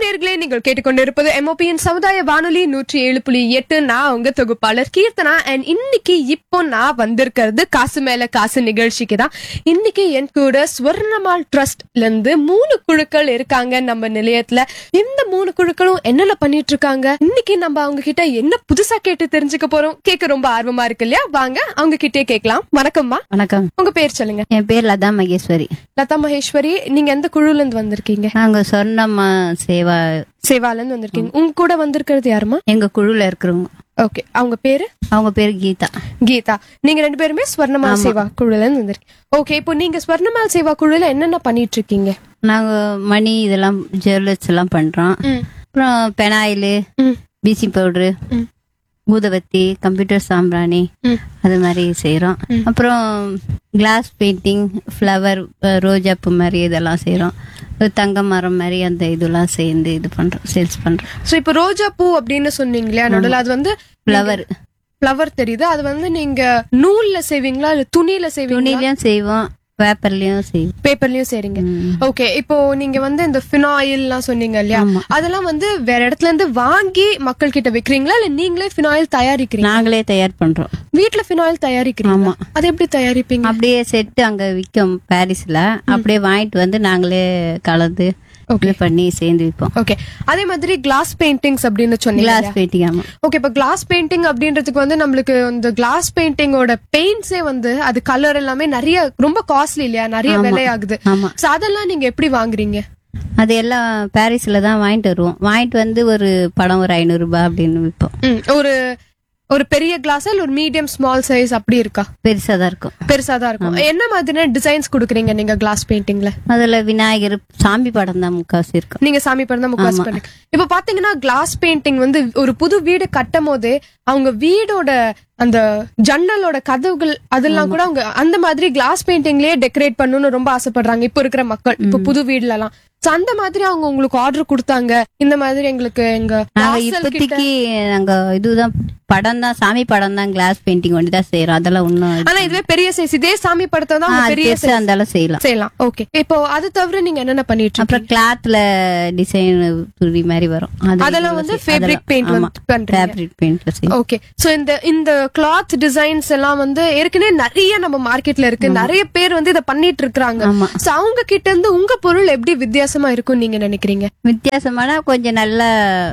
நேயர்களே நீங்கள் கேட்டுக்கொண்டிருப்பது எம்ஓபியின் சமுதாய வானொலி நூற்றி ஏழு புள்ளி எட்டு நான் உங்க தொகுப்பாளர் கீர்த்தனா அண்ட் இன்னைக்கு இப்போ நான் வந்திருக்கிறது காசு மேல காசு நிகழ்ச்சிக்கு தான் இன்னைக்கு என் கூட ஸ்வர்ணமால் ட்ரஸ்ட்ல இருந்து மூணு குழுக்கள் இருக்காங்க நம்ம நிலையத்துல இந்த மூணு குழுக்களும் என்னென்ன பண்ணிட்டு இருக்காங்க இன்னைக்கு நம்ம அவங்க கிட்ட என்ன புதுசா கேட்டு தெரிஞ்சுக்க போறோம் கேட்க ரொம்ப ஆர்வமா இருக்கு இல்லையா வாங்க அவங்க கிட்டே கேட்கலாம் வணக்கம்மா வணக்கம் உங்க பேர் சொல்லுங்க என் பேர் லதா மகேஸ்வரி லதா மகேஸ்வரி நீங்க எந்த குழுல இருந்து வந்திருக்கீங்க நாங்க சொன்னம்மா சேவா சேவால இருந்து வந்திருக்கீங்க உங்க கூட வந்திருக்கிறது யாருமா எங்க குழுல இருக்கிறவங்க ஓகே அவங்க பேரு அவங்க பேர் கீதா கீதா நீங்க ரெண்டு பேருமே ஸ்வர்ணமால் சேவா குழுல இருந்து வந்திருக்கீங்க ஓகே இப்போ நீங்க ஸ்வர்ணமால் சேவா குழுல என்னென்ன பண்ணிட்டு இருக்கீங்க நாங்க மணி இதெல்லாம் ஜுவல்லர்ஸ் எல்லாம் பண்றோம் ம். அப்புறம் பெனாயிலு ம். பீச்சிங் பவுடரு ம். ஊதவத்தி கம்ப்யூட்டர் சாம்பிராணி ம். அது மாதிரி செய்றோம் அப்புறம் கிளாஸ் பெயிண்டிங் ஃப்ளவர் ரோஜா பூ மாதிரி இதெல்லாம் செய்றோம் ஒரு தங்க மரம் மாதிரி அந்த இதெல்லாம் சேர்ந்து இது பண்றோம் சேல்ஸ் பண்றோம் சோ இப்போ ரோஜா பூ அப்படின்னு சொன்னீங்க இல்லையா நடுவில் அது வந்து ஃப்ளவர் ஃப்ளவர் தெரியுது அது வந்து நீங்க நூல்ல செய்வீங்களா இல்ல துணியில செய்வீங்களா துணிலையும் செய்வோம் பேப்பர்லயும் செய்வோம் பேப்பர்லயும் செய்றீங்க ம். ஓகே இப்போ நீங்க வந்து இந்த ஃபினாயில் எல்லாம் சொன்னீங்க இல்லையா ஆமா. அதெல்லாம் வந்து வேற இடத்துல இருந்து வாங்கி மக்கள் கிட்ட விக்கிறீங்களா இல்ல நீங்களே ஃபினாயில் தயாரிக்கிறீங்க நாங்களே தயார் பண்றோம் வீட்ல ஃபினாயில் தயாரிக்கிறீங்க ஆமா. அது எப்படி தயாரிப்பீங்க அப்படியே செட்டு அங்க விற்கும் பாரிஸ்ல அப்படியே வாங்கிட்டு வந்து நாங்களே கலந்து அப்படியே பண்ணி சேர்ந்து விற்போம் ஓகே அதே மாதிரி கிளாஸ் பெயிண்டிங்ஸ் அப்படின்னு சொன்னீங்க கிளாஸ் பெயிண்டிங் ஆமா ஓகே இப்ப கிளாஸ் பெயிண்டிங் அப்படின்றதுக்கு வந்து நம்மளுக்கு இந்த கிளாஸ் பெயிண்டிங்கோட பெயிண்ட்ஸே வந்து அது கலர் எல்லாமே நிறைய ரொம்ப காஸ்ட்லி இல்லையா நிறைய விலை ஆகுது ஆமா சோ அதெல்லாம் நீங்க எப்படி வாங்குறீங்க அது எல்லாம் பாரிஸ்ல தான் வாங்கிட்டு வருவோம் வாங்கிட்டு வந்து ஒரு படம் ஒரு ஐநூறு ரூபாய் அப்படின்னு விற்போம் ம், ஒரு ஒரு பெரிய கிளாஸ் இல்ல ஒரு மீடியம் ஸ்மால் சைஸ் அப்படி இருக்கா பெருசா தான் இருக்கும் பெருசா தான் இருக்கும் என்ன மாதிரியான டிசைன்ஸ் கொடுக்குறீங்க நீங்க கிளாஸ் பெயிண்டிங்ல அதுல விநாயகர் சாமி படம் தான் முக்காசி இருக்கும் நீங்க சாமி படம் தான் முக்காசு பண்ணுங்க இப்ப பாத்தீங்கன்னா கிளாஸ் பெயிண்டிங் வந்து ஒரு புது வீடு கட்டும் போதே அவங்க வீடோட அந்த ஜன்னலோட கதவுகள் அதெல்லாம் கூட அவங்க அந்த மாதிரி கிளாஸ் பெயிண்டிங்லயே டெக்கரேட் பண்ணணும்னு ரொம்ப ஆசைப்படுறாங்க இப்ப இருக்கிற மக்கள் இப்ப புது வீடுல எல்லாம் So, அந்த மாதிரி அவங்க உங்களுக்கு ஆர்டர் கொடுத்தாங்க இந்த மாதிரி எங்களுக்கு எங்க நாங்க வாசல் கிட்ட- இப்போதைக்கு நாங்க இதுதான் படம் தான் சாமி படம் தான் கிளாஸ் பெயிண்டிங் ஒண்டி தான் செய்யறோம் அதெல்லாம் ஒண்ணும் ஆனா இதுவே பெரிய சைஸ் இதே சாமி படத்தை தான் அவங்க பெரிய பெருசா இருந்தாலும் செய்யலாம் செய்யலாம் ஓகே இப்போ அது தவிர நீங்க என்னென்ன பண்ணிட்டு இருக்கீங்க அப்புறம் கிளாத்ல டிசைன் துணி மாதிரி வரும் அது அதெல்லாம் வந்து ஃபேப்ரிக் பெயிண்ட் வந்து பண்றீங்க ஃபேப்ரிக் பெயிண்ட்ல செய்யும் ஓகே சோ இந்த இந்த கிளாத் டிசைன்ஸ் எல்லாம் வந்து ஏற்கனவே நிறைய நம்ம மார்க்கெட்ல இருக்கு நிறைய பேர் வந்து இத பண்ணிட்டு இருக்காங்க ஆமா. சோ அவங்க கிட்ட இருந்து உங்க பொருள் எப்படி வித்தியாசமா இருக்கும் நீங்க நினைக்கிறீங்க வித்தியாசமான கொஞ்சம் நல்ல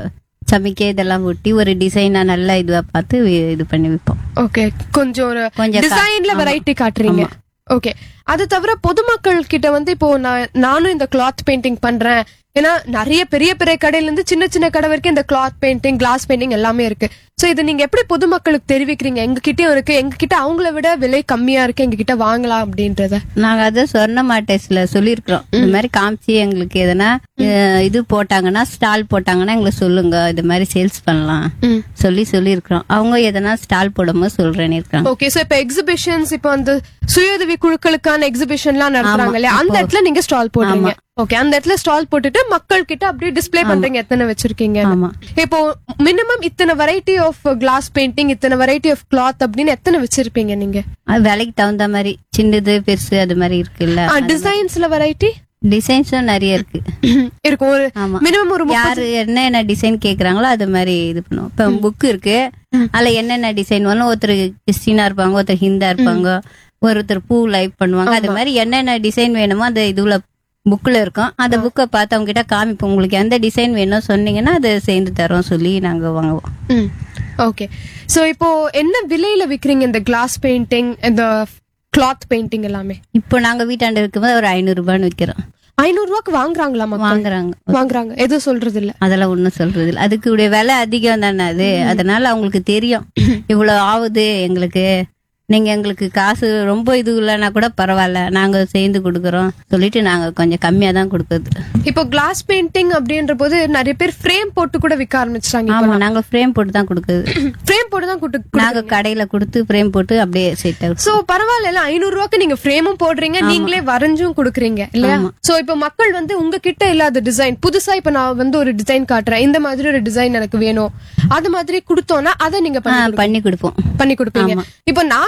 சமைக்க இதெல்லாம் ஒட்டி ஒரு டிசைனா நல்லா இதுவா பார்த்து வி- இது பண்ணி விற்போம் ஓகே கொஞ்சம் ஒரு கொஞ்சம் கா- டிசைன்ல ஆமா. வெரைட்டி காட்டுறீங்க ஓகே அது தவிர பொதுமக்கள் கிட்ட வந்து இப்போ நான் நானும் இந்த கிளாத் பெயிண்டிங் பண்றேன் ஏன்னா நிறைய பெரிய பெரிய கடையில இருந்து சின்ன சின்ன கடை வரைக்கும் இந்த கிளாத் பெயிண்டிங் கிளாஸ் பெயிண்டிங் எல்லாமே இருக்கு சோ இது நீங்க எப்படி பொதுமக்களுக்கு தெரிவிக்கிறீங்க எங்க கிட்டயும் இருக்கு எங்க கிட்ட அவங்கள விட விலை கம்மியா இருக்கு எங்க கிட்ட வாங்கலாம் அப்படின்றத நாங்க அதை சொர்ண மாட்டேஸ்ல சொல்லியிருக்கிறோம் இந்த மாதிரி காமிச்சு எங்களுக்கு எதனா அஹ், இது போட்டாங்கன்னா ஸ்டால் போட்டாங்கன்னா எங்களுக்கு சொல்லுங்க இது மாதிரி சேல்ஸ் பண்ணலாம் ம். சொல்லி சொல்லியிருக்கிறோம் அவங்க எதனா ஸ்டால் போடும்போது சொல்றேன்னு இருக்காங்க ஓகே சோ இப்ப எக்ஸிபிஷன்ஸ் இப்ப வந்து சுயதவி குழுக்களுக்கான எக்ஸிபிஷன்லாம் நடத்துறாங்க இல்லையா அந்த இடத்துல நீங்க ஸ்டால் போடுறீங்க ஓகே அந்த இடத்துல ஸ்டால் போட்டுட்டு மக்கள் கிட்ட அப்படியே டிஸ்ப்ளே பண்றீங்க எத்தனை வச்சிருக்கீங்க ஆமா இப்போ மினிமம் இத்தனை வெரைட்டி ஆஃப் கிளாஸ் பெயிண்டிங் இத்தனை வெரைட்டி ஆஃப் கிளாத் அப்படின்னு எத்தனை வச்சிருப்பீங்க நீங்க அது விலைக்கு தகுந்த மாதிரி சின்னது பெருசு அது மாதிரி இருக்குல்ல டிசைன்ஸ்ல வெரைட்டி டிசைன்ஸும் நிறைய இருக்கு இருக்கும் ஒரு ஆமா மினிமம் ஒரு முப்பது- யாரு என்னென்ன டிசைன் கேக்குறாங்களோ அது மாதிரி இது பண்ணுவோம் இப்ப புக் இருக்கு அதுல என்னென்ன டிசைன் வரணும் ஒருத்தர் கிறிஸ்டினா இருப்பாங்க ஒருத்தர் ஹிந்தா இருப்பாங்க ஒருத்தர் பூ லைவ் பண்ணுவாங்க அது மாதிரி என்னென்ன டிசைன் வேணுமோ அந்த இதுல புக்ல இருக்கும் அந்த புக்கை பார்த்து அவங்க கிட்ட காமிப்போம் உங்களுக்கு எந்த டிசைன் வேணும் சொன்னீங்கன்னா அதை சேர்ந்து தரோம் சொல்லி நாங்க வாங்குவோம் ம் ஓகே சோ இப்போ என்ன விலையில விக்கிறீங்க இந்த கிளாஸ் பெயிண்டிங் இந்த கிளாத் பெயிண்டிங் எல்லாமே இப்போ நாங்க வீட்டாண்ட இருக்கும்போது ஒரு ஐநூறு ரூபான்னு விக்கிறோம் ஐநூறு ரூபாய்க்கு வாங்குறாங்களா மக்கள் வாங்குறாங்க வாங்குறாங்க எதுவும் சொல்றது இல்ல அதெல்லாம் ஒண்ணும் சொல்றது இல்ல அதுக்கு உடைய விலை அதிகம் தானே அது அதனால அவங்களுக்கு தெரியும் இவ்வளவு ஆகுது எங்களுக்கு நீங்க எங்களுக்கு காசு ரொம்ப இது இல்லைன்னா கூட பரவாயில்ல நாங்க சேர்ந்து கொடுக்கறோம் சொல்லிட்டு நாங்க கொஞ்சம் கம்மியா தான் கொடுக்கறது இப்போ கிளாஸ் பெயிண்டிங் அப்படின்ற போது நிறைய பேர் ஃப்ரேம் போட்டு கூட விற்க ஆரம்பிச்சிட்டாங்க ஆமா நாங்க ஃப்ரேம் போட்டு தான் கொடுக்கறது ஃப்ரேம் போட்டு தான் கூட்டு நாங்க கடையில கொடுத்து ஃப்ரேம் போட்டு அப்படியே செட் ஆகும் சோ பரவாயில்ல இல்ல ஐநூறு ரூபாய்க்கு நீங்க ஃப்ரேமும் போடுறீங்க நீங்களே வரைஞ்சும் கொடுக்குறீங்க இல்லையா சோ இப்போ மக்கள் வந்து உங்ககிட்ட இல்லாத டிசைன் புதுசா இப்ப நான் வந்து ஒரு டிசைன் காட்டுறேன் இந்த மாதிரி ஒரு டிசைன் எனக்கு வேணும் அது மாதிரி கொடுத்தோம்னா அதை நீங்க பண்ணி கொடுப்பீங்க. பண்ணி கொடுப்போம் பண்ணி கொடுப்பீங்க இப்போ நான்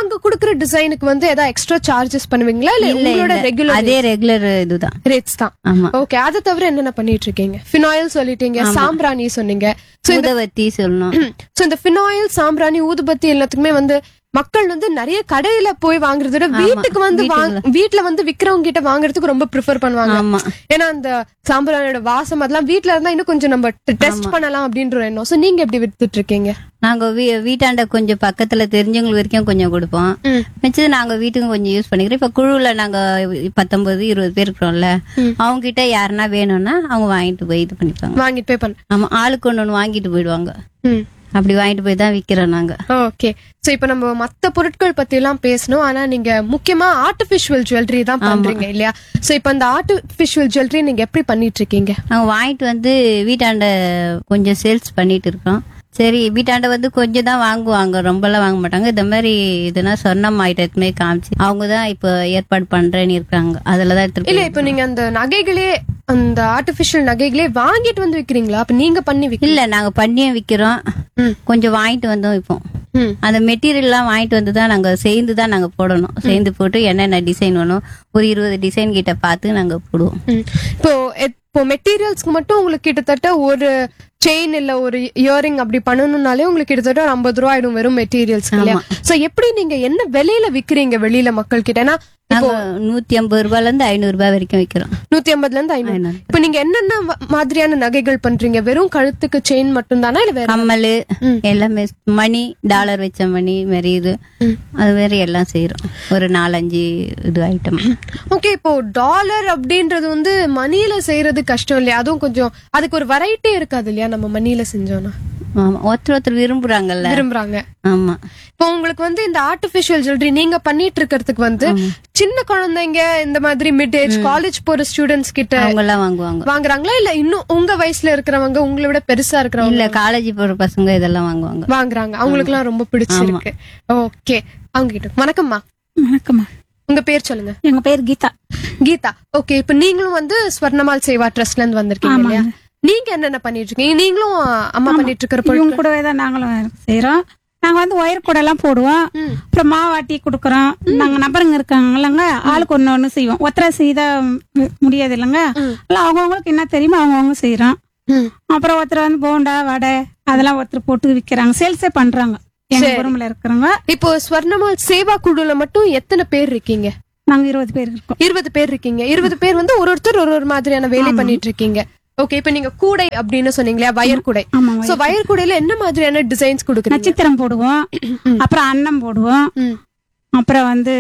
நாங்க குடுக்குற டிசைனுக்கு வந்து ஏதாவது எக்ஸ்ட்ரா சார்ஜஸ் பண்ணுவீங்களா இல்ல இல்ல உங்களோட இல்ல ரெகுலர் அதே ரெகுலர் இதுதான் ரேட்ஸ் தான் ஆமா ஓகே அதை தவிர என்னென்ன பண்ணிட்டு இருக்கீங்க ஃபினாயில் சொல்லிட்டீங்க சாம்பிராணி சொன்னீங்க சோ இந்த உதவத்தி சொல்லணும் சோ இந்த ஃபினாயில் சாம்பிராணி ஊதுபத்தி எல்லாத்துக்குமே வந்து மக்கள் வந்து நிறைய கடையில போய் வாங்குறத விட வீட்டுக்கு வந்து வாங்க- வீட்ல வந்து விக்கிறவங்க கிட்ட வாங்குறதுக்கு ரொம்ப ப்ரிஃபர் பண்ணுவாங்க ஆமா ஏன்னா அந்த சாம்பிராணியோட வாசம் அதெல்லாம் வீட்ல இருந்தா இன்னும் கொஞ்சம் நம்ம டெஸ்ட் பண்ணலாம் அப்படின்ற ஒரு எண்ணம் சோ நீங்க எப்படி வித்துட்டு இருக்கீங்க நாங்க வீ- வீட்டாண்ட கொஞ்சம் பக்கத்துல தெரிஞ்சவங்களுக்கு வரைக்கும் கொஞ்சம் கொடுப்போம் ம். மிச்சது நாங்க வீட்டுக்கு கொஞ்சம் யூஸ் பண்ணிக்கிறோம் இப்ப குழுவுல நாங்க பத்தொன்பது இருபது பேர் இருக்கிறோம்ல அவங்க கிட்ட யாருன்னா வேணும்னா அவங்க வாங்கிட்டு போய் இது பண்ணிப்பாங்க வாங்கிட்டு போய் பண்ண ஆமா ஆளுக்கு ஒண்ணு ஒண்ணு வாங்கிட்டு போயிடுவாங்க ம் அப்படி வாங்கிட்டு போய் தான் விக்கிறோம் நாங்க ஓகே சோ இப்போ நம்ம மத்த பொருட்கள் பத்தி எல்லாம் பேசணும் ஆனா நீங்க முக்கியமா ஆர்டிபிஷியல் ஜுவல்லரி தான் பண்றீங்க இல்லையா சோ இப்போ அந்த ஆர்டிபிஷியல் ஜுவல்லரி நீங்க எப்படி பண்ணிட்டு இருக்கீங்க நாங்க வாங்கிட்டு வந்து வீட்டாண்ட கொஞ்சம் சேல்ஸ் பண்ணிட்டு இருக்கோம் சரி வீட்டாண்ட வந்து கொஞ்சம் தான் வாங்குவாங்க ரொம்பலாம் வாங்க மாட்டாங்க இந்த மாதிரி இதுனா சொர்ணம் ஐட்டத்துமே காமிச்சு அவங்க தான் இப்போ ஏற்பாடு பண்றேன்னு இருக்காங்க அதுல தான் எடுத்துட்டு இல்ல போய் இப்போ நீங்க அந்த நகைகளே அந்த ஆர்டிபிஷியல் நகைகளே வாங்கிட்டு வந்து விக்கிறீங்களா அப்ப நீங்க பண்ணி விக்க இல்ல நாங்க பண்ணியும் விக்கிறோம் ம். கொஞ்சம் வாங்கிட்டு வந்தோம் இப்போ ம். அந்த மெட்டீரியல்லாம் வாங்கிட்டு வந்து தான் நாங்க சேர்ந்து தான் நாங்க போடணும் சேர்ந்து போட்டு என்னென்ன டிசைன் வேணும் ஒரு இருபது டிசைன் கிட்ட பார்த்து நாங்க போடுவோம் ம். இப்போ எத்- இப்போ மெட்டீரியல்ஸ்க்கு மட்டும் உங்களுக்கு கிட்டத்தட்ட ஒரு செயின் இல்ல ஒரு இயரிங் அப்படி பண்ணணும்னாலே உங்களுக்கு கிட்டத்தட்ட ஒரு ஐம்பது ரூபா ஆயிடும் வெறும் மெட்டீரியல்ஸ் இல்லையா சோ எப்படி நீங்க என்ன விலையில விக்கிறீங்க வெளியில மக்கள் கிட்ட ஏன்னா நாங்க நூத்தி ஐம்பது ரூபாய்ல இருந்து ஐநூறு ரூபாய் வரைக்கும் விக்கிறோம் நூத்தி ஐம்பதுல இருந்து ஐநூறு ஐநூறு. இப்போ நீங்க என்னென்ன ம- மாதிரியான நகைகள் பண்றீங்க வெறும் கழுத்துக்கு செயின் மட்டும் தானா இல்ல வேற கம்மல் ம். எல்லாமே மணி டாலர் வச்ச மணி மாதிரி இது ம். அது மாதிரி எல்லாம் செய்யறோம் ஒரு நாலஞ்சு இது ஐட்டம் ஓகே இப்போ டாலர் அப்படின்றது வந்து மணியில செய்யறது கஷ்டம் இல்லையா அதுவும் கொஞ்சம் அதுக்கு ஒரு வெரைட்டி இருக்காது இல்லையா நம்ம மணியில செஞ்சோம்னா ஆமா ஒருத்தர் ஒருத்தர் விரும்புறாங்கல்ல விரும்புறாங்க ஆமா இப்போ உங்களுக்கு வந்து இந்த ஆர்டிபிஷியல் ஜுவல்லரி நீங்க பண்ணிட்டு இருக்கிறதுக்கு வந்து சின்ன குழந்தைங்க இந்த மாதிரி மிட் ஏஜ் காலேஜ் போற ஸ்டூடெண்ட்ஸ் கிட்ட அவங்க எல்லாம் வாங்குவாங்க வாங்குறாங்களா இல்ல இன்னும் உங்க வயசுல இருக்கிறவங்க உங்களை விட பெருசா இருக்கிறவங்க இல்ல காலேஜ் போற பசங்க இதெல்லாம் வாங்குவாங்க வாங்குறாங்க அவங்களுக்கு எல்லாம் ரொம்ப பிடிச்சிருக்கு ஓகே அவங்க கிட்ட வணக்கம்மா வணக்கம்மா உங்க பேர் சொல்லுங்க எங்க பேர் கீதா கீதா ஓகே இப்போ நீங்களும் வந்து ஸ்வர்ணமால் சேவா ட்ரஸ்ட்ல இருந்து வந்திருக்கீங்க இல்லையா நீங்க என்னென்ன பண்ணிட்டு இருக்கீங்க நீங்களும் அம்மா பண்ணிட்டு இருக்கிற பொருள் இவங்க கூடவே தான் நாங்களும் செய்யறோம் நாங்க வந்து ஒயர் கூட எல்லாம் போடுவோம் அப்புறம் மாவாட்டி கொடுக்கறோம் நாங்க நபருங்க இருக்காங்க இல்லைங்க ஆளுக்கு ஒண்ணு ஒண்ணு செய்வோம் ஒத்தரை செய்த முடியாது இல்லைங்க எல்லாம் அவங்கவுங்களுக்கு என்ன தெரியுமோ அவங்கவுங்க செய்யறோம் ம். அப்புறம் ஒருத்தர் வந்து போண்டா வடை அதெல்லாம் ஒருத்தர் போட்டு விக்கிறாங்க சேல்ஸே பண்றாங்க எங்க குடும்பல இருக்கிறவங்க இப்போ ஸ்வர்ணமால் சேவா குழுல மட்டும் எத்தனை பேர் இருக்கீங்க நாங்க இருபது பேர் இருக்கோம் இருபது பேர் இருக்கீங்க இருபது பேர் வந்து ஒரு ஒருத்தர் ஒரு ஒரு மாதிரியான வேலை பண்ணிட்டு இருக்கீங்க ஓகே இப்போ நீங்க கூடை அப்படின்னு சொன்னீங்களா வயர் கூடை ஆமா சோ வயர் கூடையில என்ன மாதிரியான டிசைன்ஸ் கொடுக்குறீங்க நட்சத்திரம் போடுவோம் அப்புறம் அன்னம் போடுவோம் ம். அப்புறம் வந்து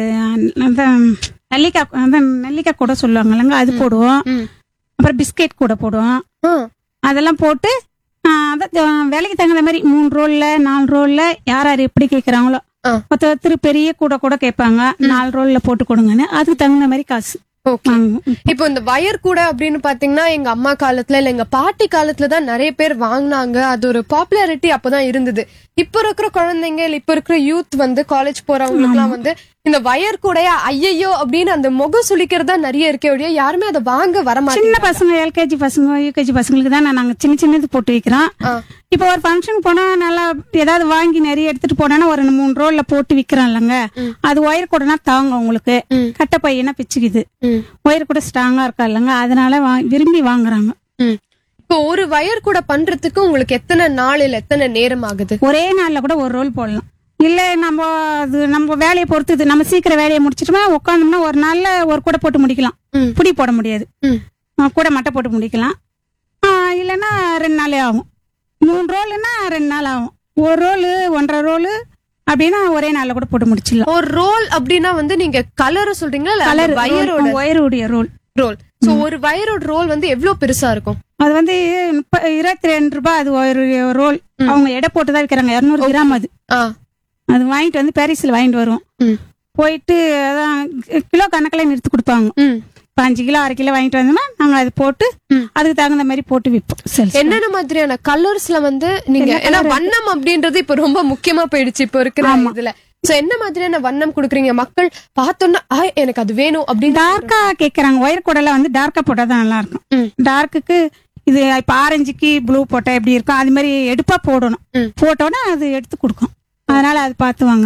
அந்த நெல்லிக்காய் அந்த நெல்லிக்காய் கூட சொல்லுவாங்க இல்லைங்க அது போடுவோம் ம். அப்புறம் பிஸ்கெட் கூட போடுவோம் ஆ, அதெல்லாம் போட்டு ஆ, அதான் வேலைக்கு தகுந்த மாதிரி மூணு ரோல்ல நாலு ரோல்ல யார் யார் எப்படி கேட்கறாங்களோ ஆ. ஒருத்தர் ஒருத்தர் பெரிய கூட கூட கேட்பாங்க நாலு ரோல்ல போட்டு கொடுங்கன்னு அதுக்கு தகுந்த மாதிரி காசு ஓகே வாங்குவோம். இப்போ இந்த வயர் கூடை அப்படின்னு பாத்தீங்கன்னா எங்க அம்மா காலத்துல இல்ல எங்க பாட்டி காலத்துல தான் நிறைய பேர் வாங்குனாங்க அது ஒரு பாப்புலாரிட்டி அப்பதான் இருந்தது இப்ப இருக்கிற குழந்தைங்க இல்ல இப்ப இருக்கிற யூத் வந்து காலேஜ் போறவங்களுக்கு எல்லாம் வந்து இந்த வயர் கூடையா ஐயையோ அப்படின்னு அந்த முகம் சுளிக்கிறதா நிறைய இருக்கே ஒழிய யாருமே அதை வாங்க வர சின்ன மாட்டேங்க பசங்க எல்கேஜி பசங்க யூகேஜி பசங்களுக்கு தான் நாங்க சின்ன சின்னது போட்டு வைக்கிறோம் ஆ. இப்போ ஒரு ஃபங்க்ஷன் போனா நல்லா ஏதாவது வாங்கி நிறைய எடுத்துட்டு போனோன்னா ஒரு மூணு ரோல்ல போட்டு விக்கிறோம் இல்லைங்க அது ஒயர் கூடனா தாங்க உங்களுக்கு ம். கட்டை பையனா பிச்சுக்குது ம். ஒயர் கூட ஸ்ட்ராங்கா இருக்கா இல்லைங்க அதனால வா- விரும்பி வாங்குறாங்க ம். இப்போ ஒரு வயர் கூட பண்றதுக்கு உங்களுக்கு எத்தனை நாள் இல்ல எத்தனை நேரம் ஆகுது ஒரே நாள்ல கூட ஒரு ரோல் போடலாம் இல்ல நம்ம அது நம்ம வேலையை பொறுத்தது நம்ம சீக்கிரம் வேலையை முடிச்சிட்டோமா உட்காந்தோம்னா ஒரு நாள்ல ஒரு கூட போட்டு முடிக்கலாம் ம். புடி போட முடியாது ம். ஆ, கூட மட்டை போட்டு முடிக்கலாம் ஆ, இல்லைன்னா ரெண்டு நாளே ஆகும் மூணு ரோலுன்னா ரெண்டு நாள் ஆகும் ஒரு ரோலு ஒன்றரை ரோலு அப்படின்னா ஒரே நாள்ல கூட போட்டு முடிச்சிடலாம் ஒரு ரோல் அப்படின்னா வந்து நீங்க கலர் சொல்றீங்களா இல்ல கலர் வயரோட ஒயருடைய ரோல் ரோல் சோ ஒரு வயரோட ரோல் வந்து எவ்வளவு பெருசா இருக்கும் அது வந்து முப்ப இருபத்தி ரெண்டு ரூபாய் அது ஒரு ரோல் அவங்க எடை போட்டு தான் விற்கிறாங்க இரநூறு கிராம் அது ஆ அது வாங்கிட்டு வந்து பாரிஸ்ல வாங்கிட்டு வருவோம் ம். போயிட்டு அதான் கிலோ கணக்கில் நிறுத்தி கொடுப்பாங்க ம். இப்போ அஞ்சு கிலோ ஆறு கிலோ வாங்கிட்டு வந்தோம்னா நாங்க அது போட்டு ம். அதுக்கு தகுந்த மாதிரி போட்டு விற்போம் சரி என்னென்ன மாதிரியான கலர்ஸ்ல வந்து நீங்க ஏன்னா வண்ணம் அப்படின்றது இப்ப ரொம்ப முக்கியமா போயிடுச்சு இப்ப இருக்கிற இதுல சோ என்ன மாதிரியான வண்ணம் கொடுக்குறீங்க மக்கள் பார்த்தோன்னா "ஆ, எனக்கு அது வேணும் அப்படின்னு டார்க்கா கேக்குறாங்க ஒயர் கூடல வந்து டார்க்கா போட்டா தான் நல்லா ம். இருக்கும் டார்க்குக்கு இது இப்ப ஆரஞ்சுக்கு ப்ளூ போட்டா எப்படி இருக்கும் அது மாதிரி எடுப்பா போடணும் ம். போட்டோன்னா அது எடுத்து கொடுக்கும் அதனால அது பார்த்து வாங்குறாங்க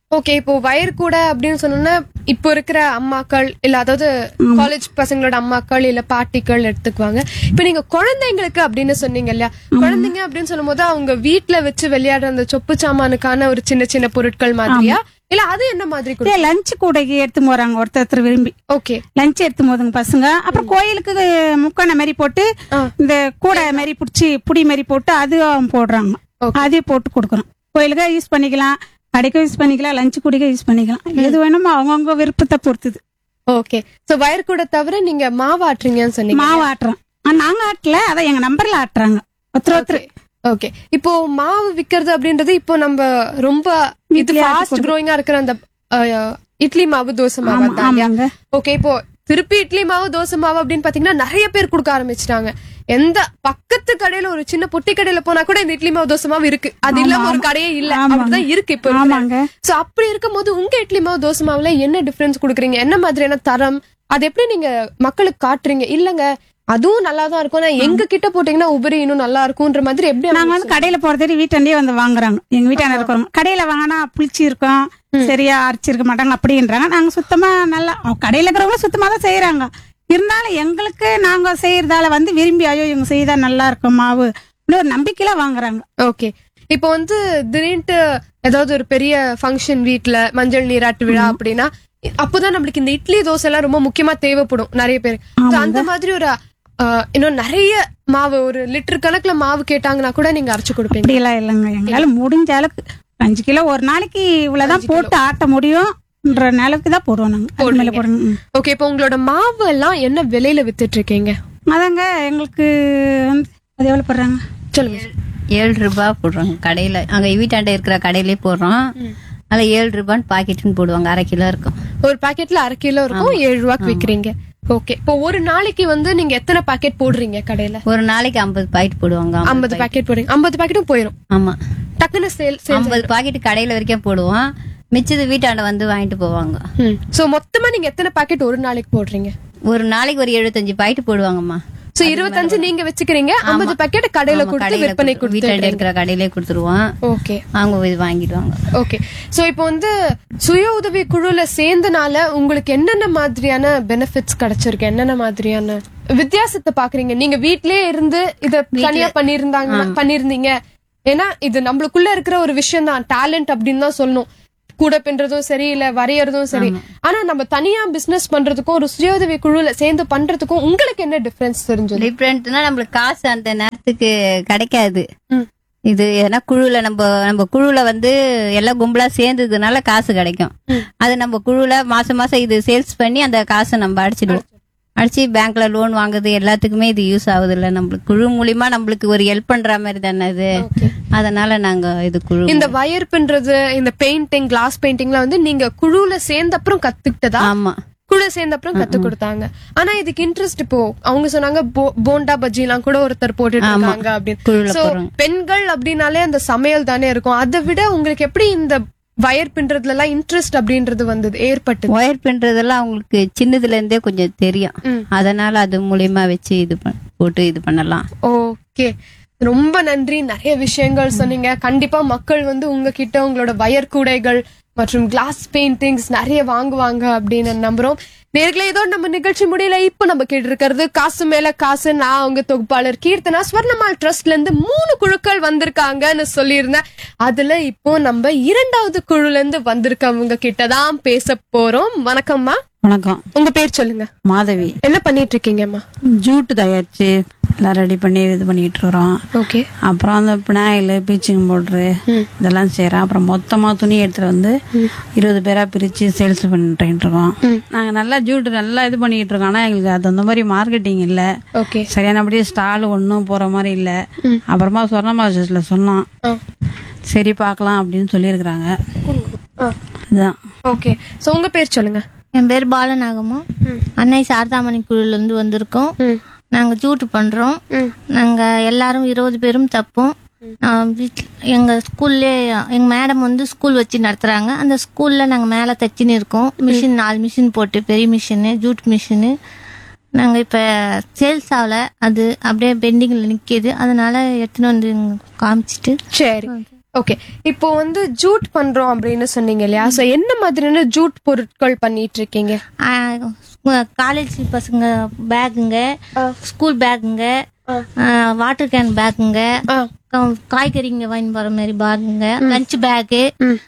ஓகே இப்போ வயர் கூட அப்படின்னு சொன்னோம்னா இப்போ இருக்கிற அம்மாக்கள் இல்ல அதாவது காலேஜ் பசங்களோட அம்மாக்கள் இல்ல பாட்டிகள் எடுத்துக்குவாங்க இப்போ நீங்க குழந்தைங்களுக்கு அப்படின்னு சொன்னீங்க இல்லையா குழந்தைங்க அப்படின்னு சொல்லும்போது அவங்க வீட்ல வச்சு விளையாடுற அந்த சொப்பு சாமானுக்கான ஒரு சின்ன சின்ன பொருட்கள் மாதிரியா இல்ல அது என்ன மாதிரி இதே லஞ்ச் கூடைக்கு எடுத்து போறாங்க ஒருத்தர் ஒருத்தர் விரும்பி ஓகே லஞ்ச் எடுத்து போதுங்க பசங்க அப்புறம் கோயிலுக்கு முக்கான மாதிரி போட்டு இந்த கூடை மாதிரி புடிச்சு புடி மாதிரி போட்டு அது போடுறாங்க அதே போட்டு கொடுக்குறோம் கோயிலுக்கு யூஸ் பண்ணிக்கலாம் கடைக்கும் யூஸ் பண்ணிக்கலாம் லஞ்ச் கூடைக்கும் யூஸ் பண்ணிக்கலாம் எது வேணுமோ அவங்கவுங்க விருப்பத்தை பொறுத்துது ஓகே சோ வயர் கூட தவிர நீங்க மாவு ஆட்டுறீங்கன்னு சொன்னீங்க மாவு ஆட்டுறோம் ஆ, நாங்க ஆட்டல அதான் எங்க நம்பர்ல ஆட்டுறாங்க ஒருத்தர் ஒருத்தர் ஓகே இப்போ மாவு விக்கிறது அப்படின்றது இப்போ நம்ம ரொம்ப இது வீட்லயே ஆட்டி ஃபாஸ்ட் க்ரோயிங்கா இருக்கிற அந்த அஹ், இட்லி மாவு தோசை மாவு ஆமா, அதான் இல்லையா? ஆமாங்க. ஓகே இப்போ திருப்பி இட்லி மாவு தோசை மாவு அப்படின்னு பாத்தீங்கன்னா நிறைய பேர் கொடுக்க ஆரம்பிச்சிட்டாங்க எந்த பக்கத்து கடையில ஒரு சின்ன பொட்டி கடையில போனா கூட இந்த இட்லி மாவு தோசை மாவு இருக்கு அது இல்லாம ஒரு கடையே இல்ல ஆமாங்க. அப்படிதான் இருக்கு இப்போ ஆமாங்க. சோ அப்படி இருக்கும்போது உங்க இட்லி மாவு தோசை மாவுல என்ன டிஃபரன்ஸ் கொடுக்குறீங்க என்ன மாதிரியான தரம் அது எப்படி நீங்க மக்களுக்கு காட்டுறீங்க இல்லங்க அதுவும் நல்லா தான் இருக்கும் ஆனா எங்க கிட்ட போட்டீங்கன்னா உபரி இன்னும் நல்லா இருக்கும்ன்ற மாதிரி எப்படி நாங்க அவங்க வந்து கடையில போறதே வீட்டாண்டே வந்து வாங்குறாங்க எங்க வீட்டாண்ட இருக்கிறவங்க கடையில வாங்கினா புளிச்சு இருக்கும் சரியா அரைச்சிருக்க மாட்டாங்க அப்படின்றாங்க நாங்க சுத்தமா நல்லா அவங்க கடையில இருக்கிறவங்க சுத்தமா தான் செய்யறாங்க இருந்தாலும் எங்களுக்கு நாங்க செய்யறதால வந்து விரும்பி ஐயோ இவங்க செய்தா நல்லா இருக்கும் மாவு அப்படின்னு ஒரு நம்பிக்கையில வாங்குறாங்க ஓகே இப்போ வந்து திடீர்னு ஏதாவது ஒரு பெரிய ஃபங்க்ஷன் வீட்ல மஞ்சள் நீராட்டு விழா அப்படின்னா அப்போதான் நம்மளுக்கு இந்த இட்லி தோசை எல்லாம் ரொம்ப முக்கியமா தேவைப்படும் நிறைய பேர் So, அந்த மாதிரி ஒரு அஹ், இன்னும் நிறைய மாவு ஒரு லிட்டர் கணக்குல மாவு கேட்டாங்கன்னா கூட நீங்க அரைச்சு கொடுப்பீங்க அப்படியெல்லாம் இல்லைங்க எங்களால முடிஞ்ச அளவுக்கு அஞ்சு கிலோ ஒரு நாளைக்கு இவ்வளவுதான் போட்டு ஆட்ட முடியும்ன்ற நிலவுக்கு தான் போடுவோம் நாங்க அது மேல போடுங்க ம். ஓகே இப்போ உங்களோட மாவு எல்லாம் என்ன விலையில வித்துட்டு இருக்கீங்க அதாங்க எங்களுக்கு வந்து அது எவ்வளவு போடுறாங்க சொல்லுங்க ஏழு ரூபாய் போடுறோம் கடையில அங்க வீட்டாண்ட இருக்கிற கடையிலே போடுறோம் அதில் ஏழு ரூபான்னு பாக்கெட்டுன்னு போடுவாங்க அரை கிலோ இருக்கும் ஒரு பாக்கெட்ல அரை கிலோ இருக்கும் ஏழு ரூபாய்க்கு விக்கிறீங்க ஓகே இப்போ ஒரு நாளைக்கு வந்து நீங்க எத்தனை பாக்கெட் போடுறீங்க கடையில ஒரு நாளைக்கு ஐம்பது பாக்கெட் போடுவாங்க ஐம்பது பாக்கெட் போடுறீங்க ஐம்பது பாக்கெட்டும் போயிடும் ஆமா டக்குன்னு சேல் சேல் ஐம்பது பாக்கெட் கடையில வரைக்கும் போடுவோம் மிச்சது வீட்டாண்ட வந்து வாங்கிட்டு போவாங்க சோ மொத்தமா நீங்க எத்தனை பாக்கெட் ஒரு நாளைக்கு போடுறீங்க ஒரு நாளைக்கு ஒரு எழுபத்தஞ்சு பாக்கெட் போடுவாங்கம்மா சோ இருபத்தஞ்சு நீங்க வச்சுக்கிறீங்க ஐம்பது பாக்கெட் கடையில ஆமா, கொடுத்து கடையில விற்பனை கொடுத்து- வீட்டாண்ட கொடுத்து இருக்கிற கடையிலே கொடுத்துருவோம் ஓகே அவங்க இது வாங்கிடுவாங்க ஓகே சோ இப்போ வந்து சுய உதவி குழுல சேர்ந்தனால உங்களுக்கு என்னென்ன மாதிரியான பெனிஃபிட்ஸ் கிடைச்சிருக்கு என்னென்ன மாதிரியான வித்தியாசத்தை பாக்குறீங்க நீங்க வீட்லயே இருந்து இத தனியா பண்ணிருந்தாங்க பண்ணிருந்தீங்க ஏன்னா இது நம்மளுக்குள்ள இருக்கிற ஒரு விஷயம் தான் டேலண்ட் அப்படின்னு தான் சொல்லணும் கூட பின்றதும் சரி இல்ல வரையறதும் சரி ஆனா நம்ம தனியா பிசினஸ் பண்றதுக்கும் ஒரு சுய உதவி குழுல சேர்ந்து பண்றதுக்கும் உங்களுக்கு என்ன டிஃபரன்ஸ் தெரிஞ்சது டிஃப்ரெண்ட்னா நம்மளுக்கு காசு அந்த நேரத்துக்கு கிடைக்காது ம். இது ஏன்னா குழுல நம்ம நம்ம குழுல வந்து எல்லாம் கும்பலா சேர்ந்ததுனால காசு கிடைக்கும் அது நம்ம குழுல மாசம் மாசம் இது சேல்ஸ் பண்ணி அந்த காசை நம்ம அடிச்சிடுவோம் அடிச்சு பேங்க்ல லோன் வாங்குறது எல்லாத்துக்குமே இது யூஸ் ஆகுது இல்ல நம்மளுக்கு குழு மூலியமா நம்மளுக்கு ஒரு ஹெல்ப் பண்ற மாதிரி தானே இது அதனால நாங்க இது குழு இந்த வயர் பின்றது இந்த பெயிண்டிங் கிளாஸ் பெயிண்டிங்ல வந்து நீங்க குழுல சேர்ந்த அப்புறம் கத்துக்கிட்டதா ஆமா குழு சேர்ந்த அப்புறம் கத்து கொடுத்தாங்க ஆனா இதுக்கு இன்ட்ரெஸ்ட் இப்போ அவங்க சொன்னாங்க போ- போண்டா பஜ்ஜி எல்லாம் கூட ஒருத்தர் போட்டுட்டு இருக்காங்க அப்படின்னு குழுல சோ போறோம். பெண்கள் அப்படின்னாலே அந்த சமையல் தானே இருக்கும் அதை விட உங்களுக்கு எப்படி இந்த வயர் பின்றதுல எல்லாம் இன்ட்ரெஸ்ட் அப்படின்றது வந்தது ஏற்பட்டது ஒயர் பின்றதெல்லாம் அவங்களுக்கு சின்னதுல இருந்தே கொஞ்சம் தெரியும் ம். அதனால அது மூலியமா வச்சு இது பண்- போட்டு இது பண்ணலாம் ஓகே ரொம்ப நன்றி நிறைய விஷயங்கள் சொன்னீங்க கண்டிப்பா மக்கள் வந்து உங்ககிட்ட உங்களோட வயர் கூடைகள் மற்றும் கிளாஸ் பெயிண்டிங்ஸ் நிறைய வாங்குவாங்க அப்படின்னு நம்புறோம் நேர்களே இதோட நம்ம நிகழ்ச்சி முடியல இப்போ நம்ம கேட்டு இருக்கிறது காசு மேல காசு நான் உங்க தொகுப்பாளர் கீர்த்தனா ஸ்வர்ணமால் ட்ரஸ்ட்ல இருந்து மூணு குழுக்கள் வந்திருக்காங்கன்னு சொல்லியிருந்தேன் அதுல இப்போ நம்ம இரண்டாவது குழுல இருந்து வந்திருக்கவங்க கிட்ட தான் பேச போறோம் வணக்கம்மா வணக்கம் உங்க பேர் சொல்லுங்க மாதவி என்ன பண்ணிட்டு இருக்கீங்கம்மா ஜூட்டு தயாரிச்சு எல்லாம் ரெடி பண்ணி இது பண்ணிட்டு இருக்கிறோம் ஓகே அப்புறம் அந்த பினாயில் பீச்சிங் பவுட்ரு இதெல்லாம் செய்கிறோம் அப்புறம் மொத்தமாக துணி எடுத்துட்டு வந்து இருபது பேரா பிரித்து சேல்ஸ் பண்ணிட்டு இருக்கோம் நாங்கள் நல்லா ஜூட்டு நல்லா இது பண்ணிட்டு இருக்கோம் ஆனால் எங்களுக்கு அது அந்த மாதிரி மார்க்கெட்டிங் இல்லை ஓகே சரியானபடியே ஸ்டால் ஒன்றும் போகிற மாதிரி இல்லை அப்புறமா சொர்ணமாசில் சொன்னோம் சரி பார்க்கலாம் அப்படின்னு சொல்லியிருக்கிறாங்க இதுதான் ஓகே சோ உங்க பேர் சொல்லுங்க என் பேர் பாலநாகம்மா அன்னை சாரதாமணி குழுல இருந்து வந்திருக்கோம் நாங்க ஜூட்டு பண்றோம் நாங்க எல்லாரும் இருபது பேரும் தப்போம் நான் வீட்ல எங்க ஸ்கூல்லே எங்க மேடம் வந்து ஸ்கூல் வச்சு நடத்துறாங்க அந்த ஸ்கூல்ல நாங்க மேல தச்சுன்னு இருக்கோம் மிஷின் நாலு மிஷின் போட்டு பெரிய மிஷினு ஜூட் மிஷினு நாங்க இப்ப சேல்ஸ் ஆகல அது அப்படியே பெண்டிங்ல நிக்கிது அதனால எடுத்துன்னு வந்து இங்க காமிச்சிட்டு சரி ஓகே இப்போ வந்து ஜூட் பண்றோம் அப்படின்னு சொன்னீங்க இல்லையா சோ என்ன மாதிரியான ஜூட் பொருட்கள் பண்ணிட்டு இருக்கீங்க காலேஜ் பசங்க பேக்குங்க ஸ்கூல் பேக்குங்க வாட்டர் கேன் பேக்குங்க ஆ. காய்கறிங்க வாங்கி போற மாதிரி பேக்குங்க லஞ்ச் பேக்கு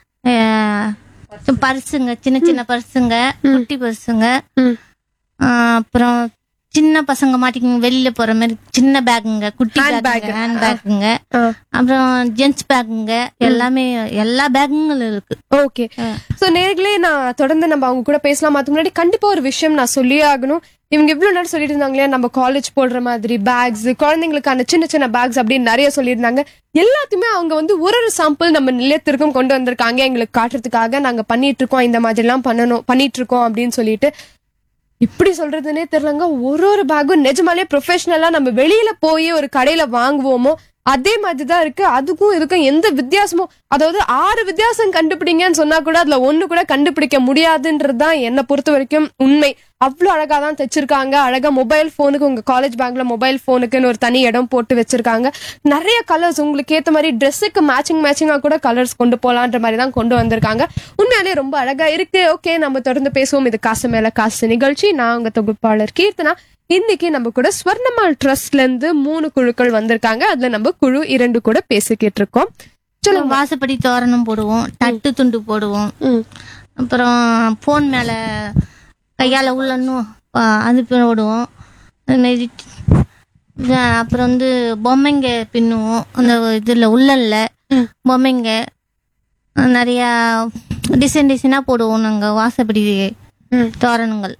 பர்ஸுங்க சின்ன சின்ன பர்ஸுங்க குட்டி பர்ஸுங்க ம். ஆ, அப்புறம் சின்ன பசங்க மாட்டிக்கிங்க வெளியில போற மாதிரி சின்ன பேக்குங்க குட்டி Hand பேக் bag. ஹேண்ட் பேக்குங்க ஆ. அப்புறம் ஜென்ஸ் பேக்குங்க எல்லாமே எல்லா பேக்குங்களும் இருக்கு ஓகே சோ நேர்களே நான் தொடர்ந்து நம்ம அவங்க கூட பேசலாம் அதுக்கு முன்னாடி கண்டிப்பா ஒரு விஷயம் நான் சொல்லியே ஆகணும் இவங்க இவ்வளவு நேரம் சொல்லிட்டு இருந்தாங்க இல்லையா நம்ம காலேஜ் போடுற மாதிரி பேக்ஸ் குழந்தைங்களுக்கான சின்ன சின்ன பேக்ஸ் அப்படின்னு நிறைய சொல்லியிருந்தாங்க எல்லாத்தையுமே அவங்க வந்து ஒரு ஒரு சாம்பிள் நம்ம நிலையத்திற்கும் கொண்டு வந்திருக்காங்க எங்களுக்கு காட்டுறதுக்காக நாங்க பண்ணிட்டு இருக்கோம் இந்த மாதிரி எல்லாம் பண்ணணும் பண்ணிட்டு இருக்கோம் அப்படின்னு சொல்லிட்டு இப்படி சொல்றதுனே தெரியலங்க ஒரு ஒரு பேக்கும் நிஜமாலே ப்ரொஃபஷனலா நம்ம வெளியில போய் ஒரு கடையில வாங்குவோமோ அதே மாதிரி தான் இருக்கு அதுக்கும் இதுக்கும் எந்த வித்தியாசமும் அதாவது ஆறு வித்தியாசம் கண்டுபிடிங்கன்னு சொன்னா கூட அதுல ஒண்ணு கூட கண்டுபிடிக்க முடியாதுன்றது தான் என்னை பொறுத்த வரைக்கும் உண்மை அவ்வளோ அழகா தான் தைச்சிருக்காங்க அழகா மொபைல் ஃபோனுக்கு உங்க காலேஜ் பேங்க்ல மொபைல் ஃபோனுக்குன்னு ஒரு தனி இடம் போட்டு வச்சிருக்காங்க நிறைய கலர்ஸ் உங்களுக்கு ஏத்த மாதிரி ட்ரெஸ்ஸுக்கு மேட்சிங் மேட்சிங்கா கூட கலர்ஸ் கொண்டு போலான்ற மாதிரி தான் கொண்டு வந்திருக்காங்க உண்மையாலே ரொம்ப அழகா இருக்கு ஓகே நம்ம தொடர்ந்து பேசுவோம் இது காசு மேல காசு நிகழ்ச்சி நான் உங்க தொகுப்பாளர் கீர்த்தனா இன்னைக்கு நம்ம கூட ஸ்வர்ணமால் ட்ரஸ்ட்ல இருந்து மூணு குழுக்கள் வந்திருக்காங்க அதுல நம்ம குழு இரண்டு கூட பேசிக்கிட்டு இருக்கோம் சொல்லுங்க வாசப்படி தோரணம் போடுவோம் தட்டு துண்டு போடுவோம் ம். அப்புறம் ஃபோன் மேல கையால உள்ளன்னும் அது போடுவோம் அது மாதிரி அஹ் அப்புறம் வந்து பொம்மைங்க பின்னுவோம் அந்த இதுல உள்ளல்ல பொம்மைங்க அஹ் நிறைய டிசைன் டிசைனா போடுவோம் நாங்க வாசப்படி ம். தோரணங்கள்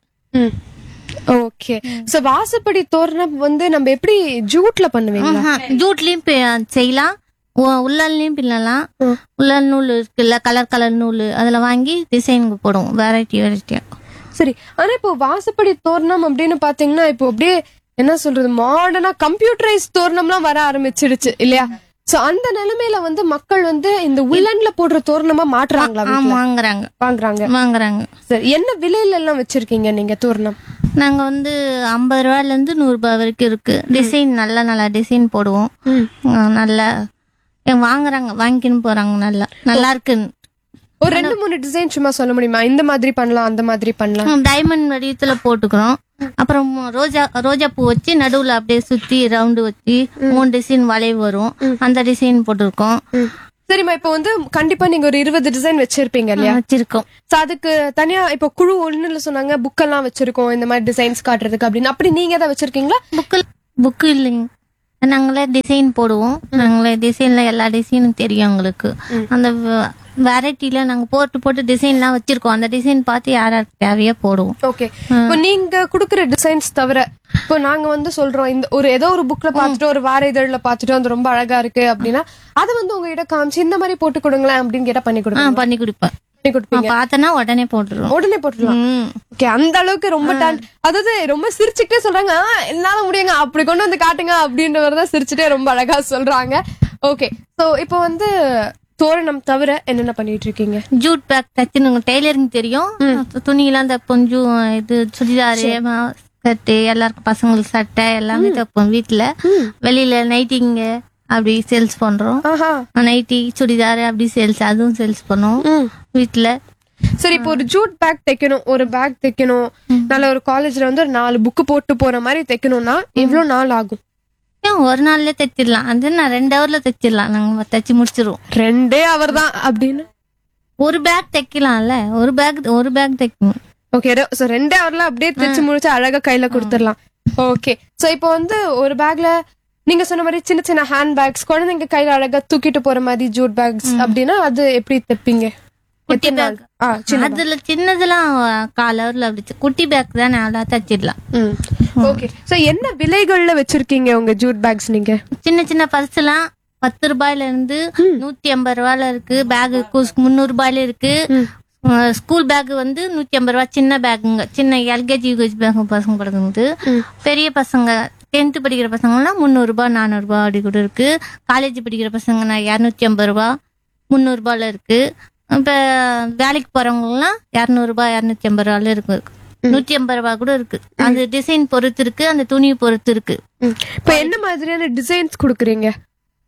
ஓகே சோ வாசப்படி தோரணம் வந்து நம்ம எப்படி ஜூட்ல பண்ணுவீங்களா ஆஹா, ஜூட்லயும் பி- செய்யலாம் உ- உள்ளல்லையும் பின்னலாம் உள்ளல் நூல் இருக்குல்ல கலர் கலர் நூல் அதுல வாங்கி டிசைனுக்கு போடுவோம் வெரைட்டி வெரைட்டியா சரி ஆனா இப்போ வாசப்படி தோரணம் அப்படின்னு பாத்தீங்கன்னா இப்போ அப்படியே என்ன சொல்றது மாடர்னா கம்ப்யூட்டரைஸ் தோரணம்லாம் வர ஆரம்பிச்சிடுச்சு இல்லையா சோ அந்த நிலைமையில வந்து மக்கள் வந்து இந்த உள்ளன்ல போடுற தோரணமா மாட்டுறாங்களா ஆ வீட்ல? வாங்குறாங்க வாங்குறாங்க வாங்குறாங்க சரி என்ன விலையில எல்லாம் வச்சிருக்கீங்க நீங்க தோரணம் நாங்க வந்து ஐம்பது ரூபாயில இருந்து நூறு ரூபாய் வரைக்கும் இருக்கு டிசைன் நல்ல நல்ல டிசைன் போடுவோம் ஆ, நல்லா ஏ, வாங்குறாங்க வாங்கின்னு போறாங்க நல்லா நல்லா இருக்குன்னு ஒரு ரெண்டு மூணு டிசைன் சும்மா சொல்ல முடியுமா இந்த மாதிரி பண்ணலாம் அந்த மாதிரி பண்ணலாம் டைமண்ட் வடிவத்துல போட்டுக்கிறோம் அப்புறம் ரோஜா ரோஜா பூ வச்சு நடுவுல அப்படியே சுத்தி ரவுண்டு வச்சு மூணு டிசைன் வளைவு வரும் அந்த டிசைன் போட்டிருக்கோம் சரிம்மா இப்போ வந்து கண்டிப்பா நீங்க ஒரு இருபது டிசைன் வச்சிருப்பீங்க இல்லையா வச்சிருக்கோம் சோ அதுக்கு தனியா இப்போ குழு ஒண்ணுல சொன்னாங்க புக் எல்லாம் வச்சிருக்கோம் இந்த மாதிரி டிசைன்ஸ் காட்டுறதுக்கு அப்படின்னு அப்படி நீங்க ஏதாவது வச்சிருக்கீங்களா புக்கு புக்கு இல்லைங்க நாங்களே டிசைன் போடுவோம் நாங்களே டிசைன்ல எல்லா டிசைனும் தெரியும் எங்களுக்கு அந்த வெரைட்டில நாங்க போட்டு போட்டு டிசைன்லாம் வச்சிருக்கோம் அந்த டிசைன் பார்த்து யார் யாருக்கு தேவையோ போடுவோம் ஓகே இப்போ நீங்க குடுக்குற டிசைன்ஸ் தவிர இப்போ நாங்க வந்து சொல்றோம் இந்த ஒரு ஏதோ ஒரு புக்ல பாத்துட்டு ஒரு வார இதழ்ல பாத்துட்டு அது ரொம்ப அழகா இருக்கு அப்படின்னா அதை வந்து உங்ககிட்ட காமிச்சு இந்த மாதிரி போட்டு கொடுங்களேன் அப்படின்னு கேட்டா பண்ணி ஆ கொடுங்க பண்ணி கொடுப்பேன் பண்ணி கொடுப்பீங்க நான் பார்த்தேன்னா உடனே போட்டுருவோம் உடனே போட்டுடலாம் ம். ஓகே அந்த அளவுக்கு ரொம்ப டேன் அதாவது ரொம்ப சிரிச்சுக்கிட்டே சொல்றாங்க "ஆ, என்னால முடியுங்க அப்படி கொண்டு வந்து காட்டுங்க அப்படின்ற மாதிரி தான் சிரிச்சுட்டே ரொம்ப அழகா சொல்றாங்க ஓகே சோ இப்போ வந்து தோரணம் தவிர என்னென்ன பண்ணிட்டு இருக்கீங்க ஜூட் பேக் தைச்சுனுங்க டெய்லரிங் தெரியும் துணியெல்லாம் தைப்போம் ஜூ இது சுடிதாரு ஸ்கர்ட்டு எல்லாருக்கும் பசங்களுக்கு சட்டை எல்லாமே தைப்போம் வீட்டுல வெளியில நைட்டிங்க அப்படி சேல்ஸ் பண்றோம் ஆஹா நைட்டி சுடிதார் அப்படி சேல்ஸ் அதுவும் சேல்ஸ் பண்ணுவோம் ம். வீட்டுல சரி இப்போ ஒரு ஜூட் பேக் தைக்கணும் ஒரு பேக் தைக்கணும் நல்ல ஒரு காலேஜ்ல வந்து ஒரு நாலு புக் போட்டு போற மாதிரி தைக்கணும்னா எவ்வளவு நாள் ஆகும் ஏன் ஒரு நாள்ல தைச்சிடலாம் அது நான் ரெண்டு ஹவர்ல தைச்சிடலாம் நாங்க தைச்சு முடிச்சிருவோம் ரெண்டே அவர் தான் அப்படின்னு ஒரு பேக் தைக்கலாம்ல ஒரு பேக் ஒரு பேக் தைக்கணும் ஓகே சோ ரெண்டே ஹவர்ல அப்படியே தைச்சு முடிச்சு அழகா கையில கொடுத்துடலாம் ஓகே சோ இப்போ வந்து ஒரு பேக்ல நீங்க சொன்ன மாதிரி சின்ன சின்ன ஹேண்ட் பேக்ஸ் குழந்தைங்க கையில அழகா தூக்கிட்டு போற மாதிரி ஜூட் பேக்ஸ் அப்படின்னா அது எப்படி தைப்பீங்க குட்டி எத்தனை நாள்? பேக் ஆ சின்ன அதுல சின்னதெல்லாம் கால் ஹவர்ல அப்படி தை- குட்டி பேக் தான் நல்லா தைச்சிடலாம் ம் ஓகே சோ என்ன விலைகள்ல வச்சிருக்கீங்க உங்க ஜூட் பேக்ஸ் நீங்க சின்ன சின்ன பர்ஸ் எல்லாம் பத்து ரூபாயில இருந்து நூத்தி ஐம்பது ரூபாயில இருக்கு பேக் முந்நூறு ரூபாயில இருக்கு அஹ் ஸ்கூல் பேக் வந்து நூத்தி ஐம்பது ரூபாய் சின்ன பேக்குங்க சின்ன எல்கேஜி யூகேஜி பேக் பசங்க படுக்குது பெரிய பசங்க டென்த் படிக்கிற பசங்கலாம் முந்நூறு ரூபாய் நானூறு ரூபாய் அப்படி கூட இருக்கு காலேஜ் படிக்கிற பசங்கன்னா இரநூத்தி ஐம்பது ரூபாய் முந்நூறு ரூபாயில இருக்கு இப்ப வேலைக்கு போறவங்கலாம் இரநூறுபா இரநூத்தி ஐம்பது ரூபாயில இருக்கு நூத்தி ஐம்பது ரூபாய் கூட இருக்கு அந்த டிசைன் பொறுத்து இருக்கு அந்த துணி பொறுத்து இருக்கு இப்போ என்ன மாதிரியான டிசைன்ஸ் கொடுக்குறீங்க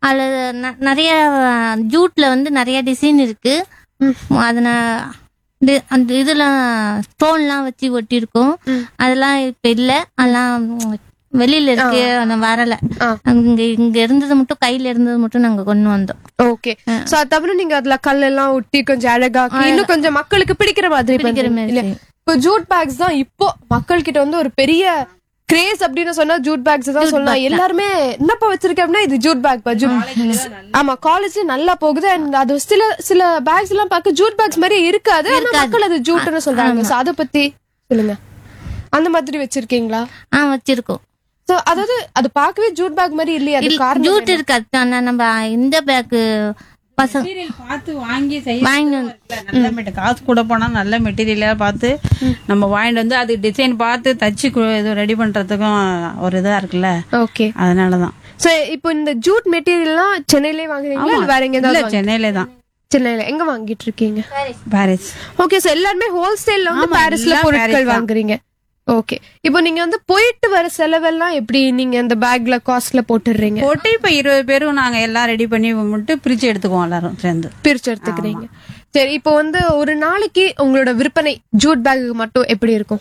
அதுல ந- நிறைய ஜூட்ல வந்து நிறைய டிசைன் இருக்கு அது நான் டி- அந்த இதெல்லாம் ஸ்டோன்லாம் வச்சு ஒட்டியிருக்கோம் அதெல்லாம் இப்ப இல்ல அதெல்லாம் வெளியில இருக்கு அந்த வரல ஆ. இங்க இங்க இருந்தது மட்டும் கையில இருந்தது மட்டும் நாங்க கொண்டு வந்தோம் ஓகே சோ அது தவிர நீங்க அதுல கல்லெல்லாம் ஒட்டி கொஞ்சம் அழகாக்கி இன்னும் கொஞ்சம் மக்களுக்கு பிடிக்கிற மாதிரி பிடிக்கிற பண்றீங்க. மாதிரி இல்ல செய்யும். இப்போ ஜூட் பேக்ஸ் தான் இப்போ மக்கள் கிட்ட வந்து ஒரு பெரிய கிரேஸ் அப்படின்னு சொன்னா ஜூட் பேக்ஸ் தான் சொல்லலாம் எல்லாருமே என்னப்பா வச்சிருக்க அப்படின்னா இது ஜூட் பேக் ஜூட் ஆமா காலேஜ் நல்லா போகுது அண்ட் அது சில சில பேக்ஸ் எல்லாம் பார்க்க ஜூட் பேக்ஸ் மாதிரி இருக்காது ஆனா மக்கள் அது ஜூட்னு சொல்றாங்க சோ அத பத்தி சொல்லுங்க அந்த மாதிரி வச்சிருக்கீங்களா ஆ வச்சிருக்கோம் சோ அதாவது அது பார்க்கவே ஜூட் பேக் மாதிரி இல்லையா அது காரணம் ஜூட் இருக்காது ஆனா நம்ம இந்த பேக் பசங்க மெட்டீரியல் பார்த்து வாங்கி செய்ய வாங்கிட்டு நல்ல மெட்டீரியல் காசு கூட போனா நல்ல மெட்டீரியலா பார்த்து நம்ம வாங்கிட்டு வந்து அது டிசைன் பார்த்து தச்சு கு- இது ரெடி பண்றதுக்கும் ஒரு இதா இருக்குல்ல ஓகே அதனாலதான் சோ இப்போ இந்த ஜூட் மெட்டீரியல்லாம் சென்னையிலே வாங்குறீங்களா இல்ல வேற எங்க இல்ல ஏதாவது சென்னையில தான் சென்னையில எங்க வாங்கிட்டு இருக்கீங்க பாரிஸ் ஓகே சோ எல்லாருமே ஹோல்சேல்ல வந்து ஆமா, பாரிஸ்ல எல்லாம் பொருட்கள் பாரிஸ் தான். வாங்குறீங்க ஓகே இப்போ நீங்க வந்து போயிட்டு வர செலவெல்லாம் எப்படி நீங்க அந்த பேக்ல காஸ்ட்ல போட்டுடுறீங்க போட்டு இப்ப இருபது பேரும் நாங்க எல்லாம் ரெடி பண்ணி மட்டும் பிரிச்சு எடுத்துக்குவோம் எல்லாரும் சேர்ந்து பிரிச்சு எடுத்துக்கிறீங்க சரி இப்போ வந்து ஒரு நாளைக்கு உங்களோட விற்பனை ஜூட் பேக் மட்டும் எப்படி இருக்கும்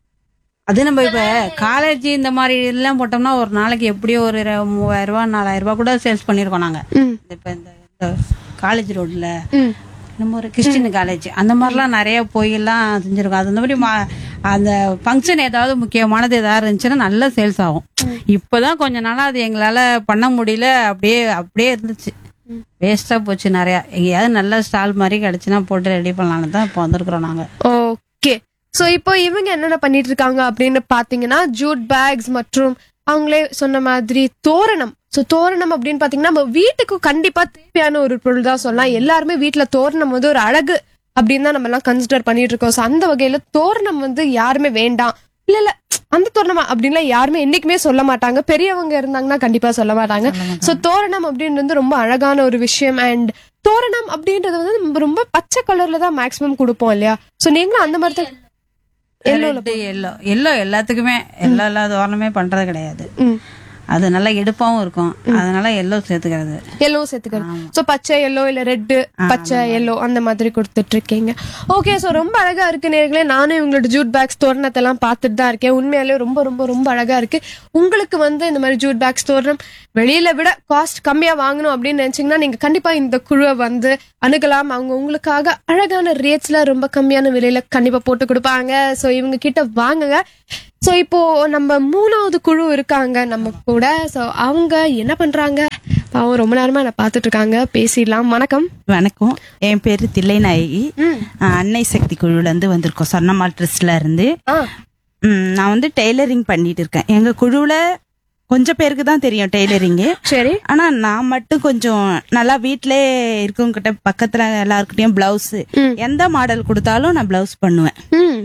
அது நம்ம இப்ப காலேஜ் இந்த மாதிரி எல்லாம் போட்டோம்னா ஒரு நாளைக்கு எப்படியோ ஒரு இர- மூவாயிரம் ரூபாய் நாலாயிரம் ரூபாய் கூட சேல்ஸ் பண்ணிருக்கோம் நாங்க ம். இப்ப இந்த காலேஜ் ரோட்ல ம். நம்ம ஒரு கிறிஸ்டின் காலேஜ் அந்த மாதிரிலாம் நிறைய போய் எல்லாம் செஞ்சிருக்கோம் அது அந்த மாதிரி மா- அந்த ஃபங்க்ஷன் ஏதாவது முக்கியமானது ஏதாவது இருந்துச்சுன்னா நல்ல சேல்ஸ் ஆகும் இப்பதான் கொஞ்ச நாளா அது எங்களால பண்ண முடியல அப்படியே அப்படியே இருந்துச்சு வேஸ்டா போச்சு நிறைய எங்கேயாவது நல்ல ஸ்டால் மாதிரி கிடைச்சுன்னா போட்டு ரெடி பண்ணலாம்னு தான் இப்போ வந்திருக்கிறோம் நாங்க ஓகே சோ இப்போ இவங்க என்னென்ன பண்ணிட்டு இருக்காங்க அப்படின்னு பாத்தீங்கன்னா ஜூட் பேக்ஸ் மற்றும் அவங்களே சொன்ன மாதிரி தோரணம் சோ தோரணம் அப்படின்னு பாத்தீங்கன்னா நம்ம வீட்டுக்கு கண்டிப்பா தேவையான ஒரு பொருள் தான் சொல்லலாம் எல்லாருமே வீட்ல தோரணம் வந்து ஒரு அழகு அப்படின்னு தான் நம்ம எல்லாம் கன்சிடர் பண்ணிட்டு இருக்கோம் சோ அந்த வகையில தோரணம் வந்து யாருமே வேண்டாம் இல்ல இல்ல அந்த தோரணமா அப்படின்லாம் யாருமே என்னைக்குமே சொல்ல மாட்டாங்க பெரியவங்க இருந்தாங்கன்னா கண்டிப்பா சொல்ல மாட்டாங்க சோ தோரணம் அப்படின்றது ரொம்ப அழகான ஒரு விஷயம் அண்ட் தோரணம் அப்படின்றது வந்து நம்ம ரொம்ப பச்சை கலர்ல தான் மேக்ஸிமம் கொடுப்போம் இல்லையா சோ நீங்களும் அந்த மாதிரி தான் எல்லோல ரெட்டு எல்லோ எல்லோ எல்லாத்துக்குமே எல்லா எல்லா தோரணமே பண்றது கிடையாது ம் அது நல்லா எடுப்பாவும் இருக்கும் அதனால எல்லோ சேர்த்துக்கிறது எல்லோ சேர்த்துக்கிறது சோ பச்சை எல்லோ இல்ல ரெட் பச்சை எல்லோ அந்த மாதிரி கொடுத்துட்டு இருக்கீங்க ஓகே சோ ரொம்ப அழகா இருக்கு நேர்களே நானும் இவங்களோட ஜூட் பேக்ஸ் தோரணத்தை எல்லாம் பார்த்துட்டு தான் இருக்கேன் உண்மையாலே ரொம்ப ரொம்ப ரொம்ப அழகா இருக்கு உங்களுக்கு வந்து இந்த மாதிரி ஜூட் பேக்ஸ் தோரணம் வெளியில விட காஸ்ட் கம்மியா வாங்கணும் அப்படின்னு நினைச்சீங்கன்னா நீங்க கண்டிப்பா இந்த குழுவை வந்து அணுகலாம் அவங்க உங்களுக்காக அழகான ரேட்ஸ்ல ரொம்ப கம்மியான விலையில கண்டிப்பா போட்டு கொடுப்பாங்க சோ இவங்க கிட்ட வாங்குங்க சோ இப்போ நம்ம மூணாவது குழு இருக்காங்க நம்ம கூட சோ அவங்க என்ன பண்றாங்க பாவம் ரொம்ப நேரமா என்ன பார்த்துட்டு இருக்காங்க பேசிடலாம் வணக்கம் வணக்கம் என் பேரு தில்லைநாயகி ஆஹ் அன்னை சக்தி குழுல இருந்து வந்திருக்கோம் சொன்னமால் ட்ரெஸ்ல இருந்து ஆ, ம், நான் வந்து டெய்லரிங் பண்ணிட்டு இருக்கேன் எங்க குழுவுல கொஞ்சம் பேருக்கு தான் தெரியும் டெய்லரிங்கு சரி ஆனா நான் மட்டும் கொஞ்சம் நல்லா வீட்டிலே இருக்கவங்க கிட்ட பக்கத்துல எல்லாருக்கிட்டையும் பிளவுஸ் எந்த மாடல் கொடுத்தாலும் நான் பிளவுஸ் பண்ணுவேன்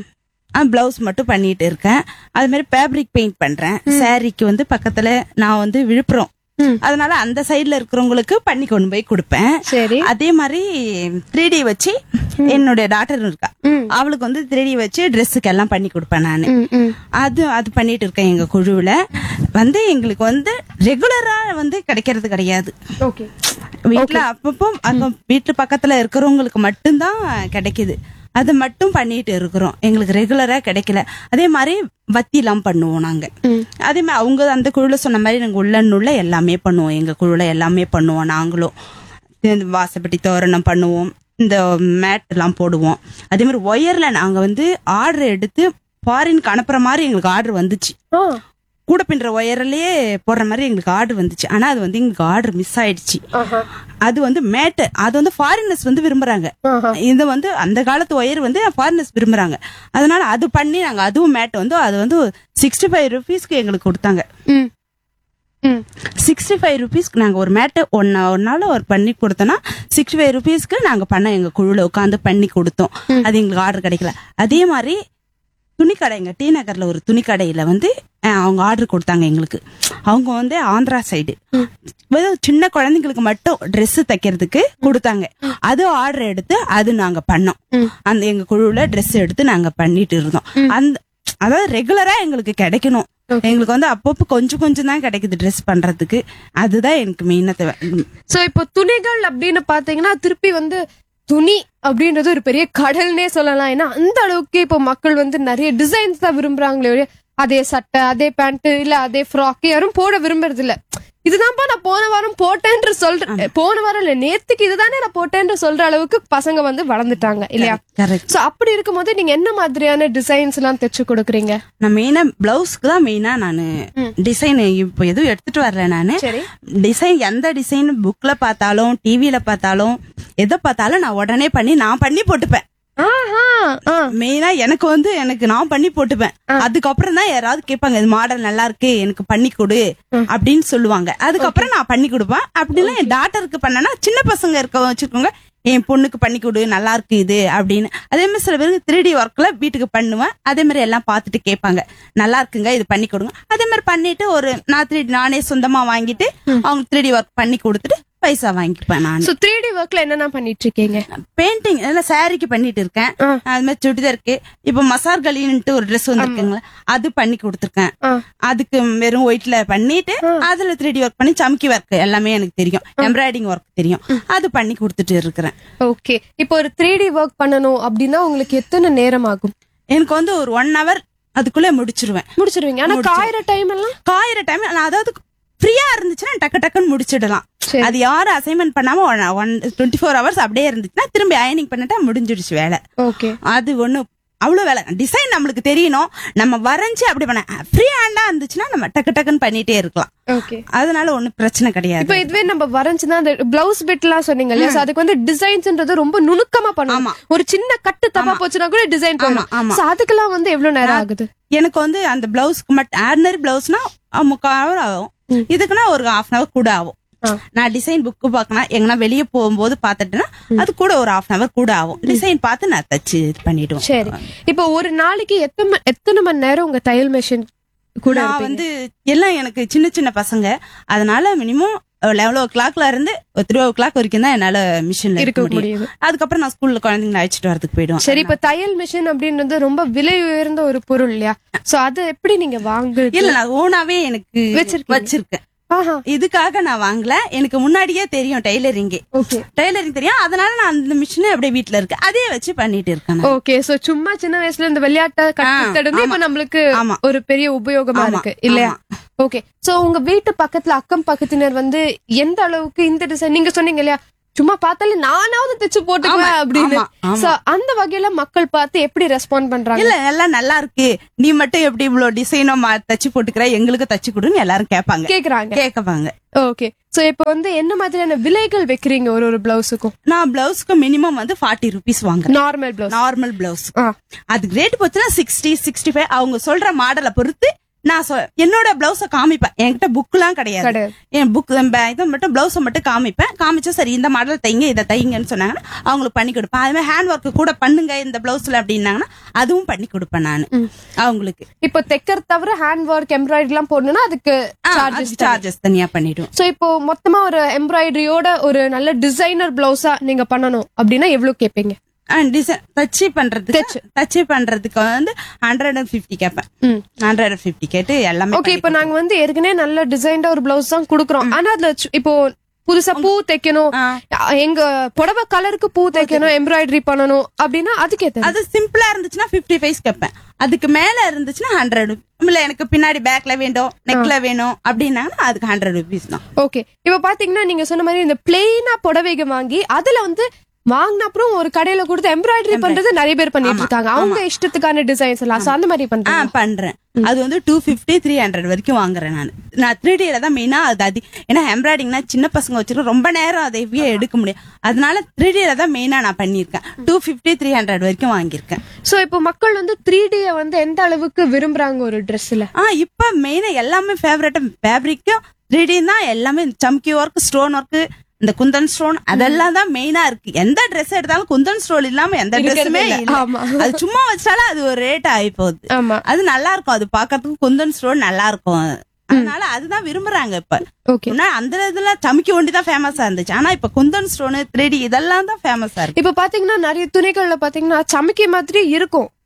ம் பிளவுஸ் மட்டும் பண்ணிட்டு இருக்கேன் அது மாதிரி ஃபேப்ரிக் பெயிண்ட் பண்றேன் சாரிக்கு வந்து பக்கத்துல நான் வந்து விழுப்புரம் ம். அதனால அந்த சைடுல இருக்கிறவங்களுக்கு பண்ணி கொண்டு போய் கொடுப்பேன் சரி அதே மாதிரி த்ரீ டி வச்சு என்னுடைய டாக்டர் இருக்கா ம். அவளுக்கு வந்து த்ரீ டி வச்சு ட்ரெஸ்ஸுக்கு எல்லாம் பண்ணி கொடுப்பேன் நான் ம், ம். அது அது பண்ணிட்டு இருக்கேன் எங்க குழுவுல வந்து எங்களுக்கு வந்து ரெகுலரா வந்து கிடைக்கிறது கிடையாது ஓகே வீட்டுல அப்பப்போ அங்க வீட்டு பக்கத்துல இருக்கிறவங்களுக்கு மட்டும்தான் கிடைக்குது அது மட்டும் பண்ணிட்டு இருக்கிறோம் எங்களுக்கு ரெகுலரா கிடைக்கல அதே மாதிரி வத்திலாம் பண்ணுவோம் நாங்க அதே மாதிரி அவங்க அந்த குழுல சொன்ன மாதிரி நாங்க உள்ள எல்லாமே பண்ணுவோம் எங்க குழுல எல்லாமே பண்ணுவோம் நாங்களும் இந்த வாசப்பட்டி தோரணம் பண்ணுவோம் இந்த மேட் எல்லாம் போடுவோம் அதே மாதிரி ஒயர்ல நாங்க வந்து ஆர்டர் எடுத்து ஃபாரினுக்கு அனுப்புற மாதிரி எங்களுக்கு ஆர்டர் வந்துச்சு ஆ கூட பின்ற ஒயர்லயே போடுற மாதிரி எங்களுக்கு ஆர்டர் வந்துச்சு ஆனா அது வந்து எங்களுக்கு ஆர்டர் மிஸ் ஆயிடுச்சு ஆஹா. அது வந்து மேட்டு அது வந்து ஃபாரினர்ஸ் வந்து விரும்புறாங்க ஆஹா. இது வந்து அந்த காலத்து ஒயர் வந்து ஃபாரினர்ஸ் விரும்புறாங்க அதனால அது பண்ணி நாங்க அதுவும் மேட் வந்து அது வந்து சிக்ஸ்டி ஃபைவ் ருபீஸ்க்கு எங்களுக்கு கொடுத்தாங்க ம் ம் சிக்ஸ்டி ஃபைவ் ருபீஸ்க்கு நாங்கள் ஒரு மேட்டு ஒன்று ஒரு நாள் ஒரு பண்ணி கொடுத்தோன்னா சிக்ஸ்டி ஃபைவ் ருபீஸ்க்கு நாங்கள் பண்ண எங்கள் குழுவில் உட்காந்து பண்ணி கொடுத்தோம் அது எங்களுக்கு ஆர்டர் கிடைக்கல அதே மாதிரி துணிக்கடைங்க டி நகர்ல ஒரு துணிக்கடையில வந்து அஹ், அவங்க ஆர்டர் கொடுத்தாங்க எங்களுக்கு அவங்க வந்து ஆந்திரா சைடு சின்ன குழந்தைங்களுக்கு மட்டும் Dress தைக்கிறதுக்கு கொடுத்தாங்க அது ஆர்டர் எடுத்து அது நாங்க பண்ணோம் அந்த எங்க குழுவுல Dress எடுத்து நாங்க பண்ணிட்டு இருந்தோம் அந்த அதாவது ரெகுலரா எங்களுக்கு கிடைக்கணும் எங்களுக்கு வந்து அப்பப்போ கொஞ்சம் கொஞ்சம் தான் கிடைக்குது ட்ரெஸ் பண்றதுக்கு அதுதான் எனக்கு மெயினா தேவை ம். சோ இப்போ துணிகள் அப்படின்னு பாத்தீங்கன்னா திருப்பி வந்து துணி அப்படின்றது ஒரு பெரிய கடல்னே சொல்லலாம் ஏன்னா அந்த அளவுக்கு இப்போ மக்கள் வந்து நிறைய டிசைன்ஸ் தான் விரும்புறாங்களே ஒழிய அதே சட்டை அதே பேண்ட் இல்ல அதே ஃப்ராக் யாரும் போட விரும்புறது இல்ல இதுதான்ப்பா நான் போன வாரம் போட்டேன்ற சொல்றேன் போன வாரம் இல்ல நேத்துக்கு இதுதானே நான் போட்டேன்ற சொல்ற அளவுக்கு பசங்க வந்து வளர்ந்துட்டாங்க இல்லையா கரெக்ட் சோ அப்படி இருக்கும்போது நீங்க என்ன மாதிரியான டிசைன்ஸ் எல்லாம் தைச்சு கொடுக்குறீங்க நான் மெயினா பிளவுஸ்க்கு தான் மெயினா நான் டிசைன் இப்போ எதுவும் எடுத்துட்டு வரல நானு சரி டிசைன் எந்த டிசைன் புக்ல பார்த்தாலும் டிவில பார்த்தாலும் எதை பார்த்தாலும் நான் உடனே பண்ணி நான் பண்ணி போட்டுப்பேன் ஆஹா ஆ மெயினா எனக்கு வந்து எனக்கு நான் பண்ணி போட்டுப்பேன் அதுக்கப்புறம் தான் யாராவது கேட்பாங்க இது மாடல் நல்லா இருக்கு எனக்கு பண்ணி கொடு அப்படின்னு சொல்லுவாங்க அதுக்கப்புறம் நான் பண்ணி கொடுப்பேன் அப்படின்னா என் டாட்டருக்கு பண்ணனா சின்ன பசங்க இருக்க வச்சிருக்கோங்க என் பொண்ணுக்கு பண்ணி கொடு நல்லா இருக்கு இது அப்படின்னு அதே மாதிரி சில பேருக்கு த்ரீ டி ஒர்க்ல வீட்டுக்கு பண்ணுவேன் அதே மாதிரி எல்லாம் பார்த்துட்டு கேட்பாங்க நல்லா இருக்குங்க இது பண்ணி கொடுங்க அதே மாதிரி பண்ணிட்டு ஒரு நான் த்ரீ நானே சொந்தமா வாங்கிட்டு அவங்க த்ரீ டி ஒர்க் பண்ணி கொடுத்துட்டு பைசா வாங்கிப்பேன் நான் சோ த்ரீ டி ஒர்க்ல என்னென்ன பண்ணிட்டு இருக்கீங்க பெயிண்டிங் எல்லாம் சாரிக்கு பண்ணிட்டு இருக்கேன் ஆ. அது மாதிரி சுடிதாருக்கு இப்ப மசார் கலின்ட்டு ஒரு ட்ரெஸ் வந்திருக்குங்களா அது பண்ணி கொடுத்துருக்கேன் ஆ. அதுக்கு வெறும் ஒயிட்ல பண்ணிட்டு அதுல த்ரீ டி ஒர்க் பண்ணி சம்கி ஒர்க் எல்லாமே எனக்கு தெரியும் எம்ப்ராய்டிங் ஒர்க் தெரியும் அது பண்ணி கொடுத்துட்டு இருக்கிறேன் ஓகே இப்போ ஒரு த்ரீ டி ஒர்க் பண்ணணும் அப்படின்னா உங்களுக்கு எத்தனை நேரம் ஆகும் எனக்கு வந்து ஒரு ஒன் ஹவர் அதுக்குள்ள முடிச்சிருவேன் முடிச்சிருவீங்க ஆனா காயிற டைம் எல்லாம் காயிற டைம் நான் அதாவது ஃப்ரீயா இருந்துச்சுன்னா டக்கு டக்குன்னு முடிச்சிடலாம் சரி. அது யாரும் அசைன்மெண்ட் பண்ணாம ஒன் டுவெண்ட்டி ஃபோர் ஹவர்ஸ் அப்படியே இருந்துச்சுன்னா திரும்பி அயனிங் பண்ணிட்டா முடிஞ்சிடுச்சு வேலை ஓகே அது ஒண்ணு அவ்வளவு வேலை டிசைன் நம்மளுக்கு தெரியணும் நம்ம வரைஞ்சு அப்படி பண்ண ஃப்ரீ ஹேண்டா இருந்துச்சுன்னா நம்ம டக்கு டக்குன்னு பண்ணிட்டே இருக்கலாம் ஓகே அதனால ஒண்ணும் பிரச்சனை கிடையாது இப்போ இதுவே நம்ம வரைஞ்சுனா அந்த பிளவுஸ் பிட் எல்லாம் சொன்னீங்க இல்லையா so அதுக்கு வந்து டிசைன்ஸ்ன்றது ரொம்ப நுணுக்கமா ஆமா. பண்ணணும் ஒரு சின்ன கட்டு தப்பா போச்சுன்னா கூட டிசைன் ஆமா, பண்ணணும் ஆமா. So அதுக்கெல்லாம் வந்து எவ்வளவு நேரம் ஆகுது எனக்கு வந்து அந்த பிளவுஸ்க்கு மட்டும் ஆர்டினரி பிளவுஸ்னா முக்கால் ஹவர் ஆகும் இதுக்குன்னா ஒரு ஹாஃப் அன் ஹவர் கூட ஆகும் ஆ. நான் டிசைன் புக்கு பார்க்கணும் எங்கன்னா வெளியே போகும்போது பார்த்துட்டேன்னா அது கூட ஒரு ஹாஃப் அன் ஹவர் கூட ஆகும் டிசைன் பார்த்து நான் தச்சு இது பண்ணிடுவேன் சரி இப்போ ஒரு நாளைக்கு எத்தனை ம- எத்தனை மணி நேரம் உங்க தையல் மிஷின் கூட நான் இருப்பீங்க? வந்து எல்லாம் எனக்கு சின்ன சின்ன பசங்க அதனால மினிமம் லெவல் ஓ கிளாக்ல இருந்து த்ரீ ஓ கிளாக் வரைக்கும் தான் என்னால மிஷின்ல இருக்க இருக்க முடியும் முடியுது அதுக்கப்புறம் நான் ஸ்கூல்ல குழந்தைங்களை அழைச்சிட்டு வரதுக்கு போயிடுவேன் சரி இப்ப தையல் மிஷின் அப்படின்றது ரொம்ப விலை உயர்ந்த ஒரு பொருள் இல்லையா சோ அது எப்படி நீங்க வாங்குறது இல்ல நான் ஓனாவே எனக்கு வச்சிருக்கீங்க. வச்சிருக்கேன் ஆஹா இதுக்காக நான் வாங்கல எனக்கு முன்னாடியே தெரியும் டெய்லரிங் ஓகே டெய்லரிங் தெரியும் அதனால நான் அந்த மிஷின் அப்படியே வீட்ல இருக்கு அதே வச்சு பண்ணிட்டு இருக்கேன் நான். ஓகே சோ சும்மா சின்ன வயசுல இந்த விளையாட்டை கத்துக்கிட்டது இப்ப ஆமா. நம்மளுக்கு ஆமா. ஒரு பெரிய உபயோகமா ஆமா, இருக்கு இல்லையா ஓகே சோ உங்க வீட்டு பக்கத்துல அக்கம் பக்கத்தினர் வந்து எந்த அளவுக்கு இந்த டிசைன் நீங்க சொன்னீங்க இல்லையா சும்மா பார்த்தாலே நானாவது தைச்சு போட்டுக்குவேன் ஆமா, அப்படின்னு ஆமா, ஆமா. சோ அந்த வகையில மக்கள் பார்த்து எப்படி ரெஸ்பாண்ட் பண்றாங்க இல்ல எல்லாம் நல்லா இருக்கு நீ மட்டும் எப்படி இவ்வளவு டிசைனோ தச்சு போட்டுக்கிற எங்களுக்கு தச்சு கொடுன்னு எல்லாரும் கேட்பாங்க கேக்குறாங்க கேட்கப்பாங்க ஓகே சோ இப்ப வந்து என்ன மாதிரியான விலைகள் வைக்கிறீங்க ஒரு ஒரு பிளவுஸுக்கும் நான் பிளவுஸ்க்கு மினிமம் வந்து ஃபார்ட்டி ருபீஸ் வாங்குறேன் நார்மல் பிளவுஸ் நார்மல் பிளவுஸ் ஆ. அதுக்கு ரேட் போச்சுன்னா சிக்ஸ்டி சிக்ஸ்டி ஃபைவ் அவங்க சொல்ற மாடலை பொறுத்து நான் சொ- என்னோட பிளவுஸ காமிப்பேன் என்கிட்ட புக்லாம் கிடையாது கிடையாது. என் புக் இதை மட்டும் பிளவுஸ மட்டும் காமிப்பேன் காமிச்சா சரி இந்த மாடல் தைங்க இதை தைங்கன்னு சொன்னாங்கன்னா அவங்களுக்கு பண்ணி கொடுப்பேன் அது மாதிரி ஹேண்ட் ஒர்க் கூட பண்ணுங்க இந்த பிளவுஸ்ல அப்படின்னாங்கன்னா அதுவும் பண்ணி கொடுப்பேன் நான் அவங்களுக்கு இப்போ தைக்கிறது தவிர ஹேண்ட் ஒர்க் எம்ப்ராய்டரி எல்லாம் போடணும்னா அதுக்கு சார்ஜஸ் சார்ஜஸ் தனியா பண்ணிடுவோம் சோ இப்போ மொத்தமா ஒரு எம்ப்ராய்டரியோட ஒரு நல்ல டிசைனர் பிளவுஸா நீங்க பண்ணணும் அப்படின்னா எவ்வளவு கேப்பீங்க டிசைன் தச்சு பண்றதுக்கு தச்சு பண்றதுக்கு வந்து ஹண்ட்ரட் அண்ட் ஃபிஃப்டி கேட்பேன் ம். ஹண்ட்ரட் அண்ட் ஃபிஃப்டி கேட்டு எல்லாமே ஓகே இப்போ நாங்க வந்து ஏற்கனவே நல்ல டிசைன்ட ஒரு பிளவுஸ் தான் குடுக்குறோம் ஆனா அதுல சு- இப்போ புதுசா பூ தைக்கணும் ஆ. எங்க புடவை கலருக்கு பூ தைக்கணும் எம்ப்ராய்டரி பண்ணணும் அப்படின்னா அதுக்கு ஏத்த அது சிம்பிளா இருந்துச்சுன்னா 55 ஃபைவ் கேட்பேன் அதுக்கு மேல இருந்துச்சுன்னா ஹண்ட்ரட் இல்ல எனக்கு பின்னாடி பேக்ல வேணும் நெக்ல வேணும் அப்படின்னாங்கன்னா அதுக்கு ஹண்ட்ரட் ருபீஸ் தான் ஓகே இப்போ பாத்தீங்கன்னா நீங்க சொன்ன மாதிரி இந்த பிளெயினா புடவைங்க வாங்கி அதுல வந்து வாங்கின அப்புறம் ஒரு கடையில கொடுத்து எம்ப்ராய்டரி பண்றது நிறைய பேர் பண்ணிட்டு இருக்காங்க அவங்க இஷ்டத்துக்கான டிசைன்ஸ் எல்லாம் So, அந்த மாதிரி ஆ பண்றாங்க பண்றேன் அது வந்து டூ பிப்டி த்ரீ ஹண்ட்ரட் வரைக்கும் வாங்குறேன் நான் நான் த்ரீ டில தான் மெயினா அது அது ஏன்னா எம்ப்ராய்டிங்னா சின்ன பசங்க வச்சிருக்க ரொம்ப நேரம் அதை ஹெவியா எடுக்க முடியும் அதனால த்ரீ டில தான் மெயினா நான் பண்ணியிருக்கேன் டூ பிப்டி த்ரீ ஹண்ட்ரட் வரைக்கும் வாங்கியிருக்கேன் சோ இப்போ மக்கள் வந்து த்ரீ டிய வந்து எந்த அளவுக்கு விரும்புறாங்க ஒரு ட்ரெஸ்ல ஆ இப்ப மெயினா எல்லாமே ஃபேவரட் ஃபேப்ரிக்கும் த்ரீ தான் எல்லாமே சம்கி ஒர்க் ஸ்டோன் ஒர்க் இந்த குந்தன் ஸ்டோன் அதெல்லாம் தான் மெயினா இருக்கு எந்த Dress எடுத்தாலும் குந்தன் ஸ்டோன் இல்லாம எந்த இருக்கிறது ட்ரெஸ்ஸுமே இல்ல. இல்ல ஆமா. அது சும்மா வச்சாலும் அது ஒரு ரேட் ஆகி போகுது ஆமா அது நல்லா இருக்கும் அது பாக்கிறதுக்கு குந்தன் ஸ்டோன் நல்லா இருக்கும் அதனால அதுதான் விரும்புறாங்க இப்ப ஓகே முன்னா அந்த இதுல சமைக்க ஒண்டி தான் ஃபேமஸா இருந்துச்சு ஆனா இப்ப குந்தன் ஸ்டோன் த்ரீ இதெல்லாம் தான் ஃபேமஸா இருக்கு இப்ப பாத்தீங்கன்னா நிறைய துணிகள்ல பாத்தீங்கன்னா சமைக்க மாதிரி இருக்கும்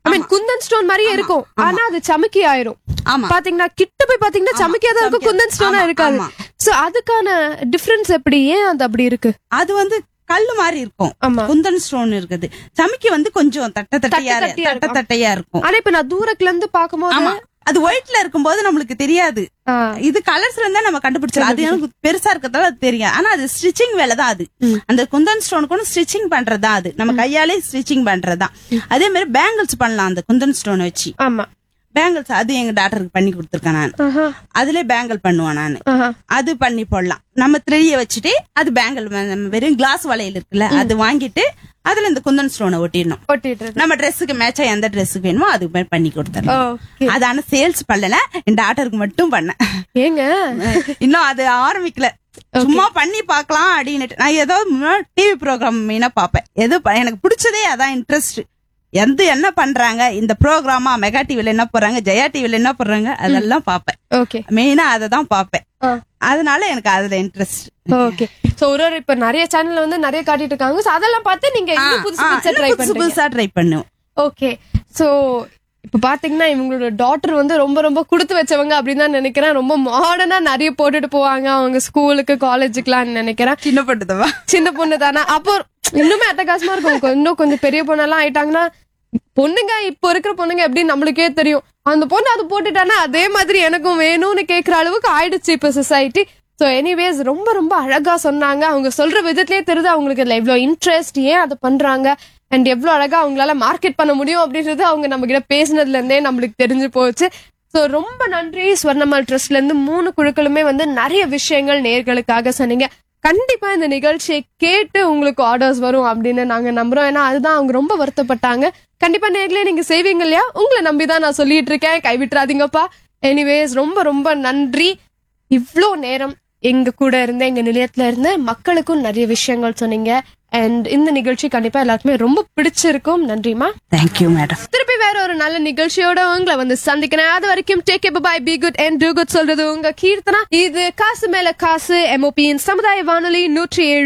ஐ மீன் குந்தன் ஸ்டோன் மாதிரியே இருக்கும் ஆனா அது சமக்கி ஆயிரும் ஆமா பாத்தீங்கன்னா கிட்ட போய் பாத்தீங்கன்னா ஆமா, சமைக்காத இருக்கும் சமைக்காது. குந்தன் ஸ்டோனா ஆமா, இருக்காது ஆமா. சோ அதுக்கான டிஃபரன்ஸ் எப்படி ஏன் அது அப்படி இருக்கு அது வந்து கல்லு மாதிரி இருக்கும் ஆமா குந்தன் ஸ்டோன் இருக்குது சமைக்கு வந்து கொஞ்சம் தட்ட தட்டையா தட்டு தட்டியா தட்ட இருக்கும். தட்டையா இருக்கும் ஆனா இப்ப நான் தூரத்துல இருந்து பாக்கும்போது ஆமா அது ஒயிட்ல இருக்கும்போது நம்மளுக்கு தெரியாது ஆ, இது கலர்ஸ்ல இருந்தா நம்ம கண்டுபிடிச்சிடலாம் அது எனக்கு பெருசா இருக்கிறதால அது தெரியும் ஆனா அது ஸ்டிச்சிங் வேலை தான் அது அந்த குந்தன் ஸ்டோனுக்கு ஸ்டிச்சிங் பண்றதுதான் அது நம்ம கையாலே ஸ்டிச்சிங் பண்றதுதான் அதே மாதிரி பேங்கிள்ஸ் பண்ணலாம் அந்த குந்தன் ஸ்டோனை வச்சு ஆமா பேங்கிள்ஸ் அது எங்க டாக்டருக்கு பண்ணி கொடுத்துருக்கேன் நான் ஆஹா, அதுல பேங்கிள் பண்ணுவேன் நான் ஆஹா. அது பண்ணி போடலாம் நம்ம த்ரெடிய வச்சுட்டு அது பேங்கிள் நம்ம வெறும் கிளாஸ் வளையல் இருக்குல்ல அது வாங்கிட்டு அதுல இந்த குந்தன் ஸ்டோனை ஒட்டிடணும் ஒட்டிட்டு இருக்கு. நம்ம ட்ரெஸ்ஸுக்கு மேட்சா எந்த ட்ரெஸ்ஸுக்கு வேணுமோ அது மாதிரி பண்ணி கொடுத்துறேன் Okay. அது ஆனா சேல்ஸ் பண்ணல என் டாக்டருக்கு மட்டும் பண்ணேன் ஏங்க இன்னும் அது ஆரம்பிக்கல சும்மா பண்ணி பார்க்கலாம் அப்படின்னுட்டு நான் ஏதோ டிவி ப்ரோக்ராம் மெயினா பார்ப்பேன் எது ப- எனக்கு பிடிச்சதே அதான் இன்ட்ரெஸ்ட் எந்த என்ன பண்றாங்க இந்த ப்ரோக்ராமா மெகா டிவில என்ன போடுறாங்க ஜெயா டிவில என்ன போடுறாங்க அதெல்லாம் பார்ப்பேன் ஓகே மெயினா அதை தான் பார்ப்பேன் ஆ. அதனால எனக்கு அதுல இன்ட்ரெஸ்ட் ஓகே சோ ஒரு ஒரு இப்ப நிறைய சேனல்ல வந்து நிறைய காட்டிட்டு இருக்காங்க சோ அதெல்லாம் பார்த்து நீங்க இன்னும் புதுசு புதுசா ட்ரை புதுசு பண்றீங்க புதுசா ட்ரை பண்ணுவோம் ஓகே சோ இப்ப பாத்தீங்கன்னா இவங்களோட டாட்டர் வந்து ரொம்ப ரொம்ப கொடுத்து வச்சவங்க அப்படின்னு தான் நினைக்கிறேன் ரொம்ப மாடர்னா நிறைய போட்டுட்டு போவாங்க அவங்க ஸ்கூலுக்கு காலேஜுக்குலாம் நினைக்கிறேன் சின்ன பட்டுதவா சின்ன பொண்ணு தானே அப்போ இன்னுமே அட்டகாசமா இருக்கும் கொ- இன்னும் கொஞ்சம் பெரிய பொண்ணெல்லாம் ஆயிட்டாங்கன்னா பொண்ணுங்க இப்போ இருக்கிற பொண்ணுங்க எப்படி நம்மளுக்கே தெரியும் அந்த பொண்ணு அது போட்டுட்டானா அதே மாதிரி எனக்கும் வேணும்னு கேக்குற அளவுக்கு ஆயிடுச்சு இப்ப சொசைட்டி ஸோ எனிவேஸ் ரொம்ப ரொம்ப அழகா சொன்னாங்க அவங்க சொல்ற விதத்திலே தெரியுது அவங்களுக்கு இதுல எவ்வளவு இன்ட்ரெஸ்ட் ஏன் அதை பண்றாங்க அண்ட் எவ்வளவு அழகா அவங்களால மார்க்கெட் பண்ண முடியும் அப்படின்றது அவங்க நம்ம கிட்ட பேசினதுல இருந்தே நம்மளுக்கு தெரிஞ்சு போச்சு ஸோ ரொம்ப நன்றி ஸ்வர்ணமல் ட்ரஸ்ட்ல இருந்து மூணு குழுக்களுமே வந்து நிறைய விஷயங்கள் நேர்களுக்காக சொன்னீங்க கண்டிப்பா இந்த நிகழ்ச்சியை கேட்டு உங்களுக்கு ஆர்டர்ஸ் வரும் அப்படின்னு நாங்க நம்புறோம் ஏன்னா அதுதான் அவங்க ரொம்ப வருத்தப்பட்டாங்க கண்டிப்பா நேர்களே நீங்க செய்வீங்க இல்லையா உங்களை நம்பிதான் நான் சொல்லிட்டு இருக்கேன் கைவிட்டுறாதீங்கப்பா எனிவேஸ் ரொம்ப ரொம்ப நன்றி இவ்ளோ நேரம் எங்க கூட இருந்த எங்க நிலையத்துல இருந்த மக்களுக்கும் நிறைய விஷயங்கள் சொன்னீங்க அண்ட் இந்த நிகழ்ச்சி கண்டிப்பா எல்லாருக்குமே ரொம்ப பிடிச்சிருக்கும் நன்றிமா தேங்க்யூ மேடம் திருப்பி வேற ஒரு நல்ல நிகழ்ச்சியோட உங்களை வந்து சந்திக்கிறேன் அது வரைக்கும் take bye be good and do good சொல்றது உங்க கீர்த்தனா இது காசு மேல காசு எம்ஓபியின் சமுதாய வானொலி நூற்றி ஏழு